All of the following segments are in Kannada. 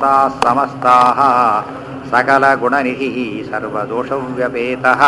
ಸಮಸ್ತಾ ಸಮಸ್ತಾ ಸಕಲ ಗುಣನಿಧಿ ಸರ್ವದೋಷವ್ಯಪೇತಃ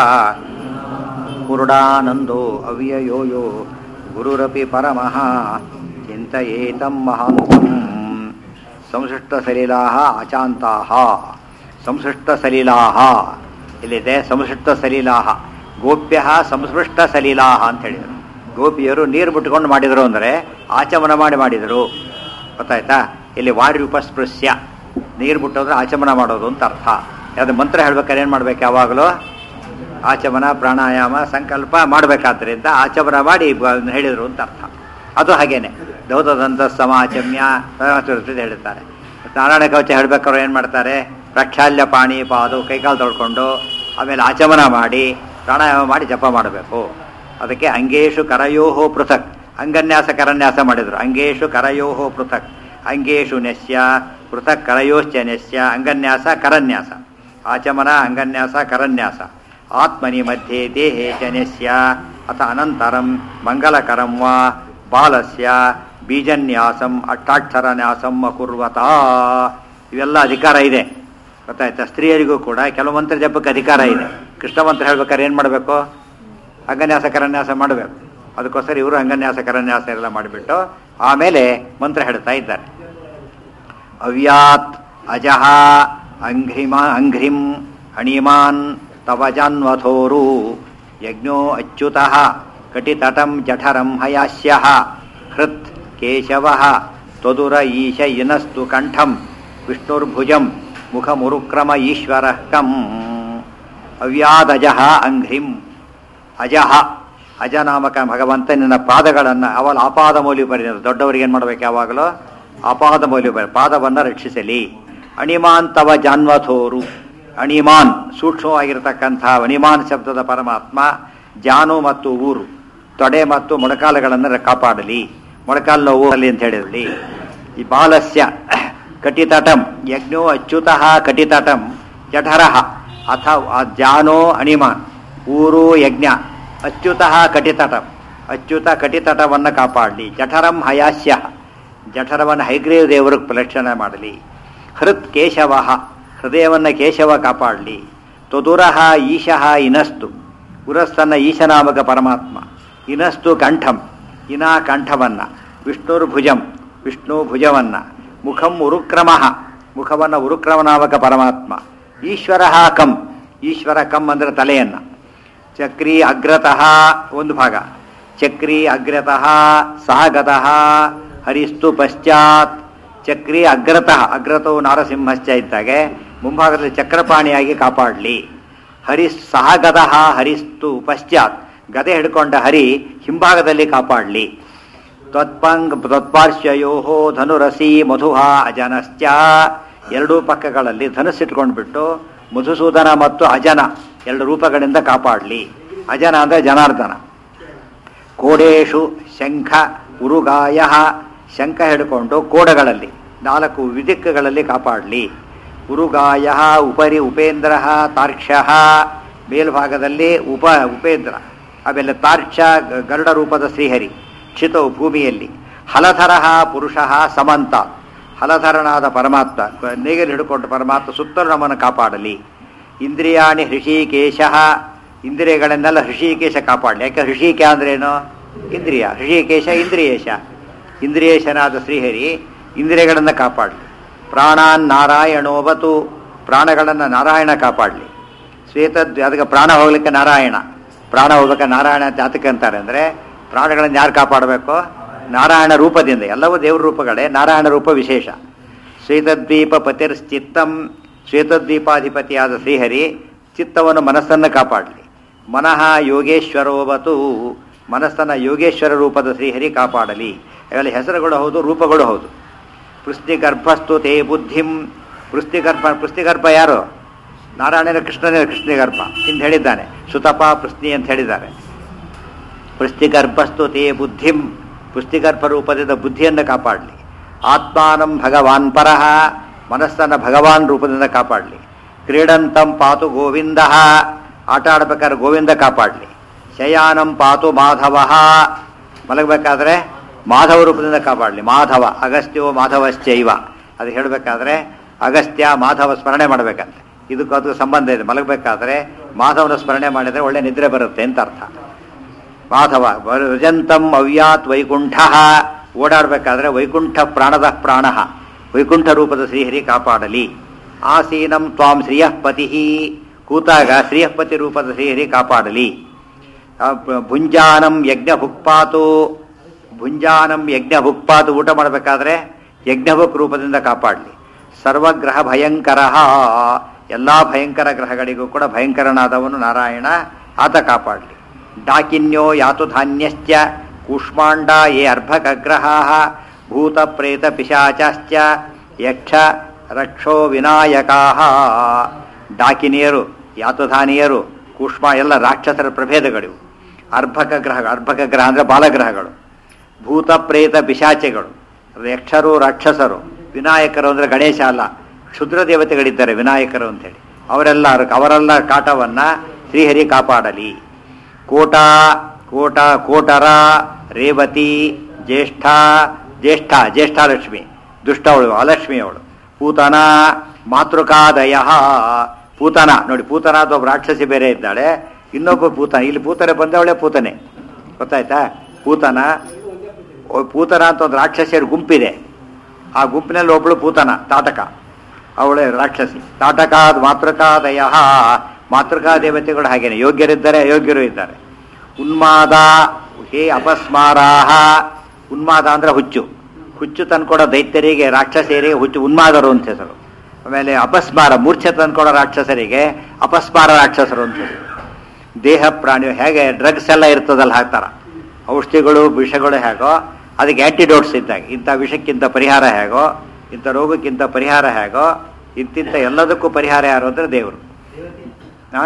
ಕುರುಡಾನಂದೋ ಅವ್ಯಯೋ ಯೋ ಗುರುರಪಿ ಪರಮಃ ಚಿಂತಯೇತಂ ಮಹಾಂತಂ ಸಂಸೃಷ್ಟಸಲಿಲಾಹ ಅಚಾಂತಾಹ ಸಂಸೃಷ್ಟಸಲಿಲಾಹ ಇಲ್ಲಿದೆ ಸಂಸೃಷ್ಟಸಲಿಲಾಹ ಗೋಪ್ಯ ಸಂಸ್ಪೃಷ್ಟಸಲಿಲಾಹ ಅಂತ ಹೇಳಿದರು ಗೋಪಿಯರು ನೀರು ಬಿಟ್ಕೊಂಡು ಮಾಡಿದರು ಅಂದರೆ ಆಚಮನ ಮಾಡಿ ಮಾಡಿದರು ಗೊತ್ತಾಯ್ತಾ ಇಲ್ಲಿ ವಾರ್ಯುಪಸ್ಪೃಶ್ಯ ನೀರು ಬಿಟ್ಟೋದ್ರೆ ಆಚಮನ ಮಾಡೋದು ಅಂತ ಅರ್ಥ ಯಾವುದು ಮಂತ್ರ ಹೇಳ್ಬೇಕಾದ್ರೆ ಏನು ಮಾಡ್ಬೇಕು ಯಾವಾಗಲೂ ಆಚಮನ ಪ್ರಾಣಾಯಾಮ ಸಂಕಲ್ಪ ಮಾಡಬೇಕಾದ್ರಿಂದ ಆಚಮನ ಮಾಡಿ ಬ- ಹೇಳಿದರು ಅಂತ ಅರ್ಥ ಅದು ಹಾಗೇನೆ ದೌತದಂತ ಸಮಾಚಮ್ಯ ಅಂತ ಹೇಳ್ತಾರೆ ನಾರಾಯಣ ಕವಚ ಹೇಳ್ಬೇಕಾದ್ರೆ ಏನು ಮಾಡ್ತಾರೆ ಪ್ರಕ್ಷಾಲ್ಯ ಪಾಣಿ ಪಾದು ಕೈಕಾಲು ತೊಳ್ಕೊಂಡು ಆಮೇಲೆ ಆಚಮನ ಮಾಡಿ ಪ್ರಾಣಾಯಾಮ ಮಾಡಿ ಜಪ ಮಾಡಬೇಕು ಅದಕ್ಕೆ ಅಂಗೇಶು ಕರಯೋಹೋ ಪೃಥಕ್ ಅಂಗನ್ಯಾಸ ಕರನ್ಯಾಸ ಮಾಡಿದರು ಅಂಗೇಶು ಕರಯೋಹೋ ಪೃಥಕ್ ಅಂಗೇಶು ನೆಸ್ಯ ಪೃಥಕ್ ಕರಯೋಶ್ಚ ನೆಸ್ಯ ಅಂಗನ್ಯಾಸ ಕರನ್ಯಾಸ ಆಚಮನ ಅಂಗನ್ಯಾಸ ಕರನ್ಯಾಸ ಆತ್ಮನಿ ಮಧ್ಯೆ ದೇಹೇ ಜನಸ್ಯ ಅಥ ಅನಂತರಂ ಮಂಗಲಕರಂ ವಾ ಬಾಲಸ್ಯ ಬೀಜನ್ಯಾಸಂ ಅಷ್ಟಾಕ್ಷರನ್ಯಾಸಂ ಅಕುರ್ವತ ಇವೆಲ್ಲ ಅಧಿಕಾರ ಇದೆ ಗೊತ್ತಾಯ್ತಾ ಸ್ತ್ರೀಯರಿಗೂ ಕೂಡ ಕೆಲವು ಮಂತ್ರ ಜಪಕ್ಕೆ ಅಧಿಕಾರ ಇದೆ ಕೃಷ್ಣ ಮಂತ್ರ ಹೇಳ್ಬೇಕಾದ್ರೆ ಏನು ಮಾಡಬೇಕು ಅಂಗನ್ಯಾಸ ಕರನ್ಯಾಸ ಮಾಡಬೇಕು ಅದಕ್ಕೋಸ್ಕರ ಇವರು ಅಂಗನ್ಯಾಸ ಕರನ್ಯಾಸ ಎಲ್ಲ ಮಾಡಿಬಿಟ್ಟು ಆಮೇಲೆ ಮಂತ್ರ ಹೇಳ್ತಾ ಇದ್ದಾರೆ ಅವ್ಯಾತ್ ಅಜಃ ಅಂಘ್ರಿಮ ಅಂಘ್ರಿಂ ಅಣಿಮಾನ್ ತವ ಜಾನ್ವಥೋರು ಯಜ್ಞೋ ಅಚ್ಯುತಃ ಕಟಿತಟಂ ಜಠರಂ ಹಯಾಸ್ಯಃ ಹೃತ್ ಕೇಶವಃ ತ್ವದುರ ಈಶ ಇನಸ್ತು ಕಂಠಂ ವಿಷ್ಣುರ್ಭುಜಂ ಮುಖಮುರುಕ್ರಮ ಈಶ್ವರಃ ಕಂ ಅವ್ಯಾದಜಃ ಅಂಘ್ರಿಂ ಅಜಃ ಅಜ ನಾಮಕ ಭಗವಂತ ನಿನ್ನ ಪಾದಗಳನ್ನು ಅವಲ ಅಪಾದ ಮೌಲ್ಯ ಬರೀ ದೊಡ್ಡವರಿಗೆ ಏನು ಮಾಡ್ಬೇಕು ಯಾವಾಗಲೂ ಅಪಾದ ಮೌಲ್ಯ ಬರೀ ಪಾದವನ್ನು ರಕ್ಷಿಸಲಿ ಅಣಿಮಾನ್ ತವ ಜಾನ್ವಥೋರು ಅಣಿಮಾನ್ ಸೂಕ್ಷ್ಮವಾಗಿರತಕ್ಕಂಥ ಅಣಿಮಾನ್ ಶಬ್ದದ ಪರಮಾತ್ಮ ಜಾನು ಮತ್ತು ಊರು ತೊಡೆ ಮತ್ತು ಮೊಣಕಾಲುಗಳನ್ನು ಕಾಪಾಡಲಿ ಮೊಣಕಾಲು ನೋವು ಅಲ್ಲಿ ಅಂತ ಹೇಳಿರಲಿ ಈ ಬಾಲಸ್ಯ ಕಟಿತಟಂ ಯಜ್ಞೋ ಅಚ್ಯುತಃ ಕಟಿತಟಂ ಜಠರಃ ಅಥ ಜಾನೋ ಅಣಿಮಾನ್ ಊರು ಯಜ್ಞ ಅಚ್ಯುತಃ ಕಟಿತಟಂ ಅಚ್ಯುತ ಕಟಿತಟವನ್ನು ಕಾಪಾಡಲಿ ಜಠರಂ ಹಯಾಸ್ಯ ಜಠರವನ್ನು ಹೈಗ್ರೀವ ದೇವರು ಪ್ರಲಕ್ಷಣೆ ಮಾಡಲಿ ಹೃತ್ ಕೇಶವ ಹೃದಯವನ್ನು ಕೇಶವ ಕಾಪಾಡಲಿ ತೊದುರಃ ಈಶಃ ಇನಸ್ತು ಉರಸ್ತನ್ನ ಈಶನಾಮಕ ಪರಮಾತ್ಮ ಇನಸ್ತು ಕಂಠಂ ಇನಾ ಕಂಠವನ್ನು ವಿಷ್ಣುರ್ ಭುಜಂ ವಿಷ್ಣು ಭುಜವನ್ನು ಮುಖಂ ಉರುಕ್ರಮ ಮುಖವನ್ನು ಉರುಕ್ರಮನಾಮಕ ಪರಮಾತ್ಮ ಈಶ್ವರ ಕಂ ಈಶ್ವರ ಕಂ ಅಂದರೆ ತಲೆಯನ್ನು ಚಕ್ರಿ ಅಗ್ರತಃ ಒಂದು ಭಾಗ ಚಕ್ರಿ ಅಗ್ರತಃ ಸಹಗತಃ ಹರಿಸ್ತು ಪಶ್ಚಾತ್ ಚಕ್ರಿ ಅಗ್ರತಃ ಅಗ್ರತವು ನಾರಸಿಂಹಶ್ಚ ಇದ್ದಾಗೆ ಮುಂಭಾಗದಲ್ಲಿ ಚಕ್ರಪಾಣಿಯಾಗಿ ಕಾಪಾಡಲಿ ಹರಿ ಸಹಗತಃ ಹರಿಸ್ತು ಪಶ್ಚಾತ್ ಗದೆ ಹಿಡ್ಕೊಂಡ ಹರಿ ಹಿಂಭಾಗದಲ್ಲಿ ಕಾಪಾಡಲಿ ತ್ವತ್ಪಂಗ್ ತ್ವತ್ಪಾರ್ಶ್ವಯೋ ಧನುರಸಿ ಮಧುಹ ಅಜನಶ್ಚ ಎರಡೂ ಪಕ್ಕಗಳಲ್ಲಿ ಧನುಸ್ಸಿಟ್ಕೊಂಡ್ಬಿಟ್ಟು ಮಧುಸೂದನ ಮತ್ತು ಅಜನ ಎರಡು ರೂಪಗಳಿಂದ ಕಾಪಾಡಲಿ ಅಜನ ಅಂದರೆ ಜನಾರ್ದನ ಕೋಡೇಶು ಶಂಖ ಉರುಗಾಯ ಶಂಖ ಹಿಡ್ಕೊಂಡು ಕೋಡಗಳಲ್ಲಿ ನಾಲ್ಕು ವಿದಿಕ್ಕಗಳಲ್ಲಿ ಕಾಪಾಡಲಿ ಉರುಗಾಯ ಉಪರಿ ಉಪೇಂದ್ರ ತಾರ್ಕ್ಷ ಮೇಲ್ಭಾಗದಲ್ಲಿ ಉಪ ಉಪೇಂದ್ರ ಆಮೇಲೆ ತಾರ್ಕ್ಷ ಗರುಡ ರೂಪದ ಶ್ರೀಹರಿ ಕ್ಷಿತವು ಭೂಮಿಯಲ್ಲಿ ಹಲಧರ ಪುರುಷ ಸಮಂತ ಹಲಧರನಾದ ಪರಮಾತ್ಮ ನೇಗಲು ಹಿಡ್ಕೊಂಡು ಪರಮಾತ್ಮ ಸುತ್ತಲೂ ನಮ್ಮನ್ನು ಕಾಪಾಡಲಿ ಇಂದ್ರಿಯಾಣಿ ಹೃಷಿಕೇಶ ಇಂದ್ರಿಯಗಳನ್ನೆಲ್ಲ ಹೃಷಿಕೇಶ ಕಾಪಾಡಲಿ ಯಾಕೆ ಹೃಷಿಕ ಅಂದ್ರೇನು ಇಂದ್ರಿಯ ಹೃಷಿಕೇಶ ಇಂದ್ರಿಯೇಶ ಇಂದ್ರಿಯೇಶನಾದ ಶ್ರೀಹರಿ ಇಂದ್ರಿಯಗಳನ್ನು ಕಾಪಾಡಲಿ ಪ್ರಾಣಾನ್ ನಾರಾಯಣೋವತು ಪ್ರಾಣಗಳನ್ನು ನಾರಾಯಣ ಕಾಪಾಡಲಿ ಶ್ವೇತದ್ ಅದಕ್ಕೆ ಪ್ರಾಣ ಹೋಗ್ಲಿಕ್ಕೆ ನಾರಾಯಣ ಪ್ರಾಣ ಹೋಗ್ಲಿಕ್ಕೆ ನಾರಾಯಣ ಜಾತಕ ಅಂತಾರೆ ಅಂದರೆ ಪ್ರಾಣಗಳನ್ನು ಯಾರು ಕಾಪಾಡಬೇಕು ನಾರಾಯಣ ರೂಪದಿಂದ ಎಲ್ಲವೂ ದೇವ್ರ ರೂಪಗಳೇ ನಾರಾಯಣ ರೂಪ ವಿಶೇಷ ಶ್ವೇತದ್ವೀಪ ಪತಿರ್ಶ್ಚಿತ್ತಂ ಶ್ವೇತದ್ವೀಪಾಧಿಪತಿಯಾದ ಶ್ರೀಹರಿ ಚಿತ್ತವನ್ನು ಮನಸ್ಸನ್ನು ಕಾಪಾಡಲಿ ಮನಃ ಯೋಗೇಶ್ವರೋವತು ಮನಸ್ಸನ್ನು ಯೋಗೇಶ್ವರ ರೂಪದ ಶ್ರೀಹರಿ ಕಾಪಾಡಲಿ ಇವೆಲ್ಲ ಹೆಸರುಗಳು ಹೌದು ರೂಪಗಳು ಹೌದು ಪೃಷ್ಟಿಗರ್ಭಸ್ತು ತೇ ಬುದ್ಧಿಂ ಪೃಷ್ಟಿಗರ್ಭ ಪೃಷ್ಟಿಗರ್ಭ ಯಾರು ನಾರಾಯಣನ ಕೃಷ್ಣನೇ ಕೃಷ್ಣಿಗರ್ಭ ಅಂತ ಹೇಳಿದ್ದಾನೆ ಸುತಪ ಪೃಷ್ಣಿ ಅಂತ ಹೇಳಿದ್ದಾರೆ ಪೃಷ್ಟಿಗರ್ಭಸ್ತು ತೇ ಬುದ್ಧಿಂ ಪುಷ್ಟಿಗರ್ಭ ರೂಪದಿಂದ ಬುದ್ಧಿಯನ್ನು ಕಾಪಾಡಲಿ ಆತ್ಮಾನಂ ಭಗವಾನ್ ಪರಃ ಮನಸ್ಸನ್ನು ಭಗವಾನ್ ರೂಪದಿಂದ ಕಾಪಾಡಲಿ ಕ್ರೀಡಂತಂ ಪಾತು ಗೋವಿಂದ ಆಟ ಆಡ್ಬೇಕಾದ್ರೆ ಗೋವಿಂದ ಕಾಪಾಡಲಿ ಶಯಾನಂ ಪಾತು ಮಾಧವ ಮಲಗಬೇಕಾದ್ರೆ ಮಾಧವ ರೂಪದಿಂದ ಕಾಪಾಡಲಿ ಮಾಧವ ಅಗಸ್ತ್ಯೋ ಮಾಧವಶ್ಚೈವ ಅದು ಹೇಳಬೇಕಾದ್ರೆ ಅಗಸ್ತ್ಯ ಮಾಧವ ಸ್ಮರಣೆ ಮಾಡಬೇಕಂತೆ ಇದಕ್ಕೂ ಅದಕ್ಕೂ ಸಂಬಂಧ ಇದೆ ಮಲಗಬೇಕಾದ್ರೆ ಮಾಧವನ ಸ್ಮರಣೆ ಮಾಡಿದರೆ ಒಳ್ಳೆ ನಿದ್ರೆ ಬರುತ್ತೆ ಅಂತ ಅರ್ಥ ಮಾಧವ ವ್ರಜಂತಂ ಅವ್ಯಾತ್ ವೈಕುಂಠ ಓಡಾಡಬೇಕಾದ್ರೆ ವೈಕುಂಠ ಪ್ರಾಣದ ಪ್ರಾಣ ವೈಕುಂಠ ರೂಪದ ಶ್ರೀಹರಿ ಕಾಪಾಡಲಿ ಆಸೀನಂ ತ್ವಾಂ ಶ್ರೀಯಃಪತಿ ಕೂತಾಗ ಶ್ರೀಯಃಪತಿ ರೂಪದ ಶ್ರೀಹರಿ ಕಾಪಾಡಲಿ ಆ, ಭುಂಜಾನಂ ಯಜ್ಞ ಭುಕ್ಪಾತು ಭುಂಜಾನಂ ಯಜ್ಞ ಭುಕ್ಪಾತು ಊಟ ಮಾಡಬೇಕಾದ್ರೆ ಯಜ್ಞಭುಕ್ ರೂಪದಿಂದ ಕಾಪಾಡಲಿ ಸರ್ವಗ್ರಹ ಭಯಂಕರ ಎಲ್ಲ ಭಯಂಕರ ಗ್ರಹಗಳಿಗೂ ಕೂಡ ಭಯಂಕರನಾದವನು ನಾರಾಯಣ ಆತ ಕಾಪಾಡಲಿ ಡಾಕಿನ್ಯೋ ಯಾತು ಧಾನ್ಯಶ್ಚ ಕೂಷ್ಮಾಂಡ ಯೇ ಅರ್ಭಕಗ್ರಹಾ ಭೂತ ಪ್ರೇತ ಪಿಶಾಚಾಶ್ಚ ಯಕ್ಷ ರಕ್ಷೋ ವಿನಾಯಕಾ ಡಾಕಿನಿಯರು ಯಾತುಧಾನಿಯರು ಕೂಷ್ಮ ಎಲ್ಲ ರಾಕ್ಷಸರ ಪ್ರಭೇದಗಳಿವು ಅರ್ಭಕ ಗ್ರಹ ಅರ್ಭಕ ಗ್ರಹ ಅಂದರೆ ಬಾಲಗ್ರಹಗಳು ಭೂತ ಪ್ರೇತ ಪಿಶಾಚೆಗಳು ಯಕ್ಷರು ರಾಕ್ಷಸರು ವಿನಾಯಕರು ಅಂದರೆ ಗಣೇಶ ಅಲ್ಲ ಕ್ಷುದ್ರ ದೇವತೆಗಳಿದ್ದಾರೆ ವಿನಾಯಕರು ಅಂತೇಳಿ ಅವರೆಲ್ಲ ಅವರೆಲ್ಲ ಕಾಟವನ್ನ ಶ್ರೀಹರಿ ಕಾಪಾಡಲಿ ಕೋಟ ಕೋಟ ಕೋಟರ ರೇವತಿ ಜ್ಯೇಷ್ಠ ಜ್ಯೇಷ್ಠ ಜ್ಯೇಷ್ಠಾಲಕ್ಷ್ಮಿ ದುಷ್ಟವಳು ಅಲಕ್ಷ್ಮಿ ಅವಳು ಪೂತನ ಮಾತೃಕಾದಯ ಪೂತನ ನೋಡಿ ಪೂತನ ಅಂತ ಒಬ್ಬ ರಾಕ್ಷಸಿ ಬೇರೆ ಇದ್ದಾಳೆ ಇನ್ನೊಬ್ಬ ಪೂತನ ಇಲ್ಲಿ ಪೂತನೆ ಬಂದವಳೆ ಪೂತನೆ ಗೊತ್ತಾಯ್ತಾ ಪೂತನ ಒ- ಪೂತನ ಅಂತ ಒಂದು ರಾಕ್ಷಸಿಯರ ಗುಂಪಿದೆ ಆ ಗುಂಪಿನಲ್ಲಿ ಒಬ್ಬಳು ಪೂತನ ತಾಟಕ ಅವಳೇ ರಾಕ್ಷಸಿ ತಾಟಕಾದ್ ಮಾತೃಕಾದಯ ಮಾತೃಕಾ ದೇವತೆಗಳು ಹಾಗೇನೆ ಯೋಗ್ಯರಿದ್ದಾರೆ ಅಯೋಗ್ಯರು ಇದ್ದಾರೆ ಉನ್ಮಾದ ಹೇ ಅಪಸ್ಮಾರಾಹ ಉನ್ಮಾದ ಅಂದ್ರೆ ಹುಚ್ಚು ಹುಚ್ಚು ತಂದ್ಕೊಡೋ ದೈತ್ಯರಿಗೆ ರಾಕ್ಷಸರಿಗೆ ಹುಚ್ಚು ಉನ್ಮಾದರು ಅಂತ ಹೆಸರು ಆಮೇಲೆ ಅಪಸ್ಮಾರ ಮೂರ್ಛೆ ತಂದ್ಕೊಡೋ ರಾಕ್ಷಸರಿಗೆ ಅಪಸ್ಮಾರ ರಾಕ್ಷಸರು ಅಂತ ಹೆಸರು ದೇಹ ಪ್ರಾಣಿ ಹೇಗೆ ಡ್ರಗ್ಸ್ ಎಲ್ಲ ಇರ್ತದಲ್ಲ ಹಾಕ್ತಾರ ಔಷಧಿಗಳು ವಿಷಗಳು ಹೇಗೋ ಅದಕ್ಕೆ ಆ್ಯಂಟಿಡೋಟ್ಸ್ ಇದ್ದಾಗ ಇಂಥ ವಿಷಕ್ಕಿಂತ ಪರಿಹಾರ ಹೇಗೋ ಇಂಥ ರೋಗಕ್ಕಿಂತ ಪರಿಹಾರ ಹೇಗೋ ಇಂತಿಂಥ ಎಲ್ಲದಕ್ಕೂ ಪರಿಹಾರ ಯಾರು ಅಂದರೆ ದೇವರು ಆ?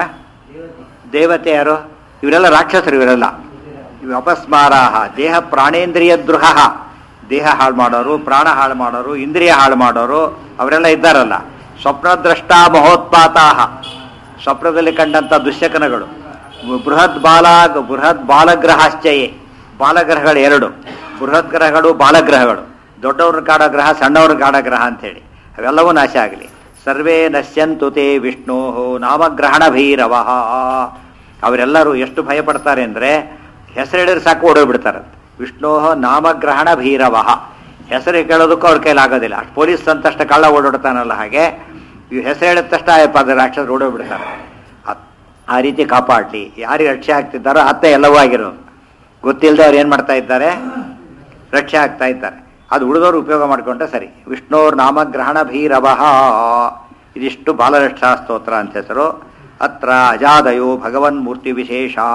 ದೇವತೆ ಯಾರು ಇವರೆಲ್ಲ ರಾಕ್ಷಸರು ಇವರೆಲ್ಲ ಇವು ಅಪಸ್ಮಾರಾಹ ದೇಹ ಪ್ರಾಣೇಂದ್ರಿಯ ದ್ರುಹ ದೇಹ ಹಾಳು ಮಾಡೋರು ಪ್ರಾಣ ಹಾಳು ಮಾಡೋರು ಇಂದ್ರಿಯ ಹಾಳು ಮಾಡೋರು ಅವರೆಲ್ಲ ಇದ್ದಾರಲ್ಲ ಸ್ವಪ್ನದ್ರಷ್ಟ ಮಹೋತ್ಪಾತಾಹ ಸ್ವಪ್ನದಲ್ಲಿ ಕಂಡಂಥ ದುಶ್ಶಕನಗಳು ಬೃಹತ್ ಬಾಲ ಬೃಹತ್ ಬಾಲಗ್ರಹಾಶ್ಚಯೇ ಬಾಲಗ್ರಹಗಳು ಎರಡು ಬೃಹತ್ ಗ್ರಹಗಳು ಬಾಲಗ್ರಹಗಳು ದೊಡ್ಡವ್ರನ್ನ ಕಾಡೋ ಗ್ರಹ ಸಣ್ಣವ್ರನ್ನ ಕಾಡೋ ಗ್ರಹ ಅಂತೇಳಿ ಅವೆಲ್ಲವೂ ನಾಶ ಆಗಲಿ ಸರ್ವೇ ನಶ್ಯಂತು ತೇ ವಿಷ್ಣೋ ನಾಮಗ್ರಹಣ ಭೈರವ ಅವರೆಲ್ಲರೂ ಎಷ್ಟು ಭಯಪಡ್ತಾರೆ ಅಂದರೆ ಹೆಸರಿಡಿದ್ರೆ ಸಾಕು ಓಡೋಗ್ಬಿಡ್ತಾರೆ ವಿಷ್ಣೋ ನಾಮಗ್ರಹಣ ಭೈರವ ಹೆಸರು ಕೇಳೋದಕ್ಕೂ ಅವ್ರ ಕೈಲಾಗೋದಿಲ್ಲ ಅಷ್ಟು ಪೊಲೀಸ್ ಅಂತಷ್ಟ ಕಳ್ಳ ಓಡಾಡ್ತಾನಲ್ಲ ಹಾಗೆ ಇವು ಹೆಸರು ಹೇಳಿದ ತಕ್ಷಣ ಪದ ರಾಕ್ಷಸರು ಓಡೋಗ್ಬಿಡ್ತಾರೆ ಆ- ಆ ರೀತಿ ಕಾಪಾಡಲಿ ಯಾರಿಗೆ ರಕ್ಷೆ ಆಗ್ತಿದ್ದಾರೋ ಅತ್ತೆ ಎಲ್ಲವೂ ಆಗಿರೋದು ಗೊತ್ತಿಲ್ಲದೆ ಅವ್ರು ಏನು ಮಾಡ್ತಾ ಇದ್ದಾರೆ ರಕ್ಷೆ ಆಗ್ತಾ ಇದ್ದಾರೆ ಅದು ಉಳಿದವರು ಉಪಯೋಗ ಮಾಡಿಕೊಂಡ್ರೆ ಸರಿ ವಿಷ್ಣೋರ್ ನಾಮಗ್ರಹಣ ಭೈರವ ಇದಿಷ್ಟು ಬಾಲರಕ್ಷಾ ಸ್ತೋತ್ರ ಅಂತ ಹೆಸರು ಅತ್ರ ಅಜಾದಯೋ ಭಗವನ್ ಮೂರ್ತಿ ವಿಶೇಷಾ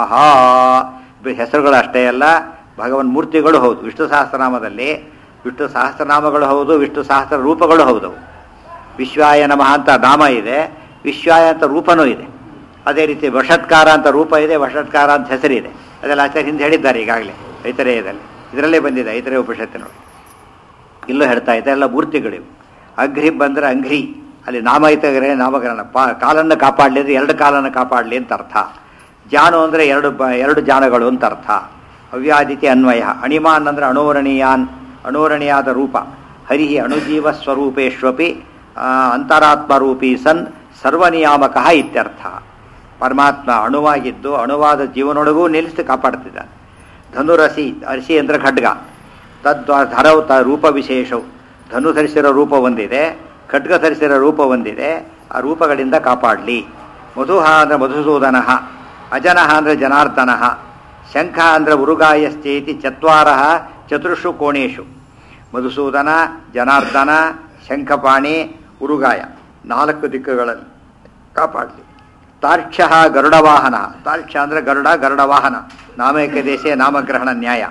ಹೆಸರುಗಳು ಅಷ್ಟೇ ಅಲ್ಲ ಭಗವನ್ ಮೂರ್ತಿಗಳು ಹೌದು ವಿಷ್ಣು ಸಹಸ್ರನಾಮದಲ್ಲಿ ವಿಷ್ಣು ಸಹಸ್ರನಾಮಗಳು ಹೌದು ವಿಷ್ಣು ಸಹಸ್ರ ರೂಪಗಳು ಹೌದು ವಿಶ್ವಾಯ ನಮಃ ಅಂತ ನಾಮ ಇದೆ ವಿಶ್ವಾಯ ಅಂತ ರೂಪನೂ ಇದೆ ಅದೇ ರೀತಿ ವಷತ್ಕಾರ ಅಂತ ರೂಪ ಇದೆ ವಷತ್ಕಾರ ಅಂತ ಹೆಸರಿದೆ ಅದೆಲ್ಲ ಆಚಾರ್ಯ ಹಿಂದೆ ಹೇಳಿದ್ದಾರೆ ಈಗಾಗಲೇ ಐತರೇಯದಲ್ಲಿ ಇದರಲ್ಲೇ ಬಂದಿದೆ ಐತರೇ ಉಪನಿಷತ್ತಿನೊಳಗೆ ಇಲ್ಲೂ ಹೇಳ್ತಾ ಇದೆ ಎಲ್ಲ ಮೂರ್ತಿಗಳಿವು ಅಘ್ರಿ ಬಂದರೆ ಅಂಘ್ರಿ ಅಲ್ಲಿ ನಾಮ ಐತಗರೆ ನಾಮಕರಣ ಪಾ ಕಾಲನ್ನು ಕಾಪಾಡಲಿ ಅಂದರೆ ಎರಡು ಕಾಲನ್ನು ಕಾಪಾಡಲಿ ಅಂತ ಅರ್ಥ ಜಾನು ಅಂದರೆ ಎರಡು ಬ ಎರಡು ಜಾನಗಳು ಅಂತ ಅರ್ಥ ಅವ್ಯಾದಿತಿ ಅನ್ವಯ ಅಣಿಮಾನ್ ಅಂದರೆ ಅಣೋರಣೀಯಾನ್ ಅಣೋರಣೀಯಾದ ರೂಪ ಹರಿಹಿ ಅಣುಜೀವ ಸ್ವರೂಪೇಶ್ವಪಿ ಆ, ಅಂತರಾತ್ಮರೂಪಿ ಸನ್ ಸರ್ವನಿಯಾಮಕ ಇತ್ಯರ್ಥ ಪರಮಾತ್ಮ ಅಣುವಾಗಿದ್ದು ಅಣುವಾದ ಜೀವನೊಳಗೂ ನಿಲ್ಲಿಸಿ ಕಾಪಾಡ್ತಿದ್ದಾನೆ ಧನುರಸಿ ಅರಿಸಿ ಅಂದ್ರೆ ಖಡ್ಗ ತದ್ವಾ ಧರವು ತ ರೂಪ ವಿಶೇಷವು ಧನು ಧರಿಸಿರೋ ರೂಪ ಒಂದಿದೆ ಖಡ್ಗ ಧರಿಸಿರೋ ರೂಪ ಒಂದಿದೆ ಆ ರೂಪಗಳಿಂದ ಕಾಪಾಡಲಿ ಮಧುಹ ಅಂದರೆ ಮಧುಸೂದನ ಅಜನಃ ಅಂದರೆ ಜನಾರ್ದನ ಶಂಖ ಅಂದರೆ ಉರುಗಾಯಶ್ಚೇತಿ ಚತ್ವಾರ ಚತುರ್ಷು ಕೋಣೇಶು ಮಧುಸೂದನ ಜನಾರ್ದನ ಶಂಖಪಾಣಿ ಉರುಗಾಯ ನಾಲ್ಕು ದಿಕ್ಕುಗಳಲ್ಲಿ ಕಾಪಾಡಲಿ ತಾರ್ಕ್ಷ್ಯ ಗರುಡವಾಹನ ತಾರ್ಕ್ಷ್ಯ ಅಂದರೆ ಗರುಡ ಗರುಡವಾಹನ ನಾಮೈಕ್ಯ ದೇಶೇ ನಾಮಗ್ರಹಣ ನ್ಯಾಯ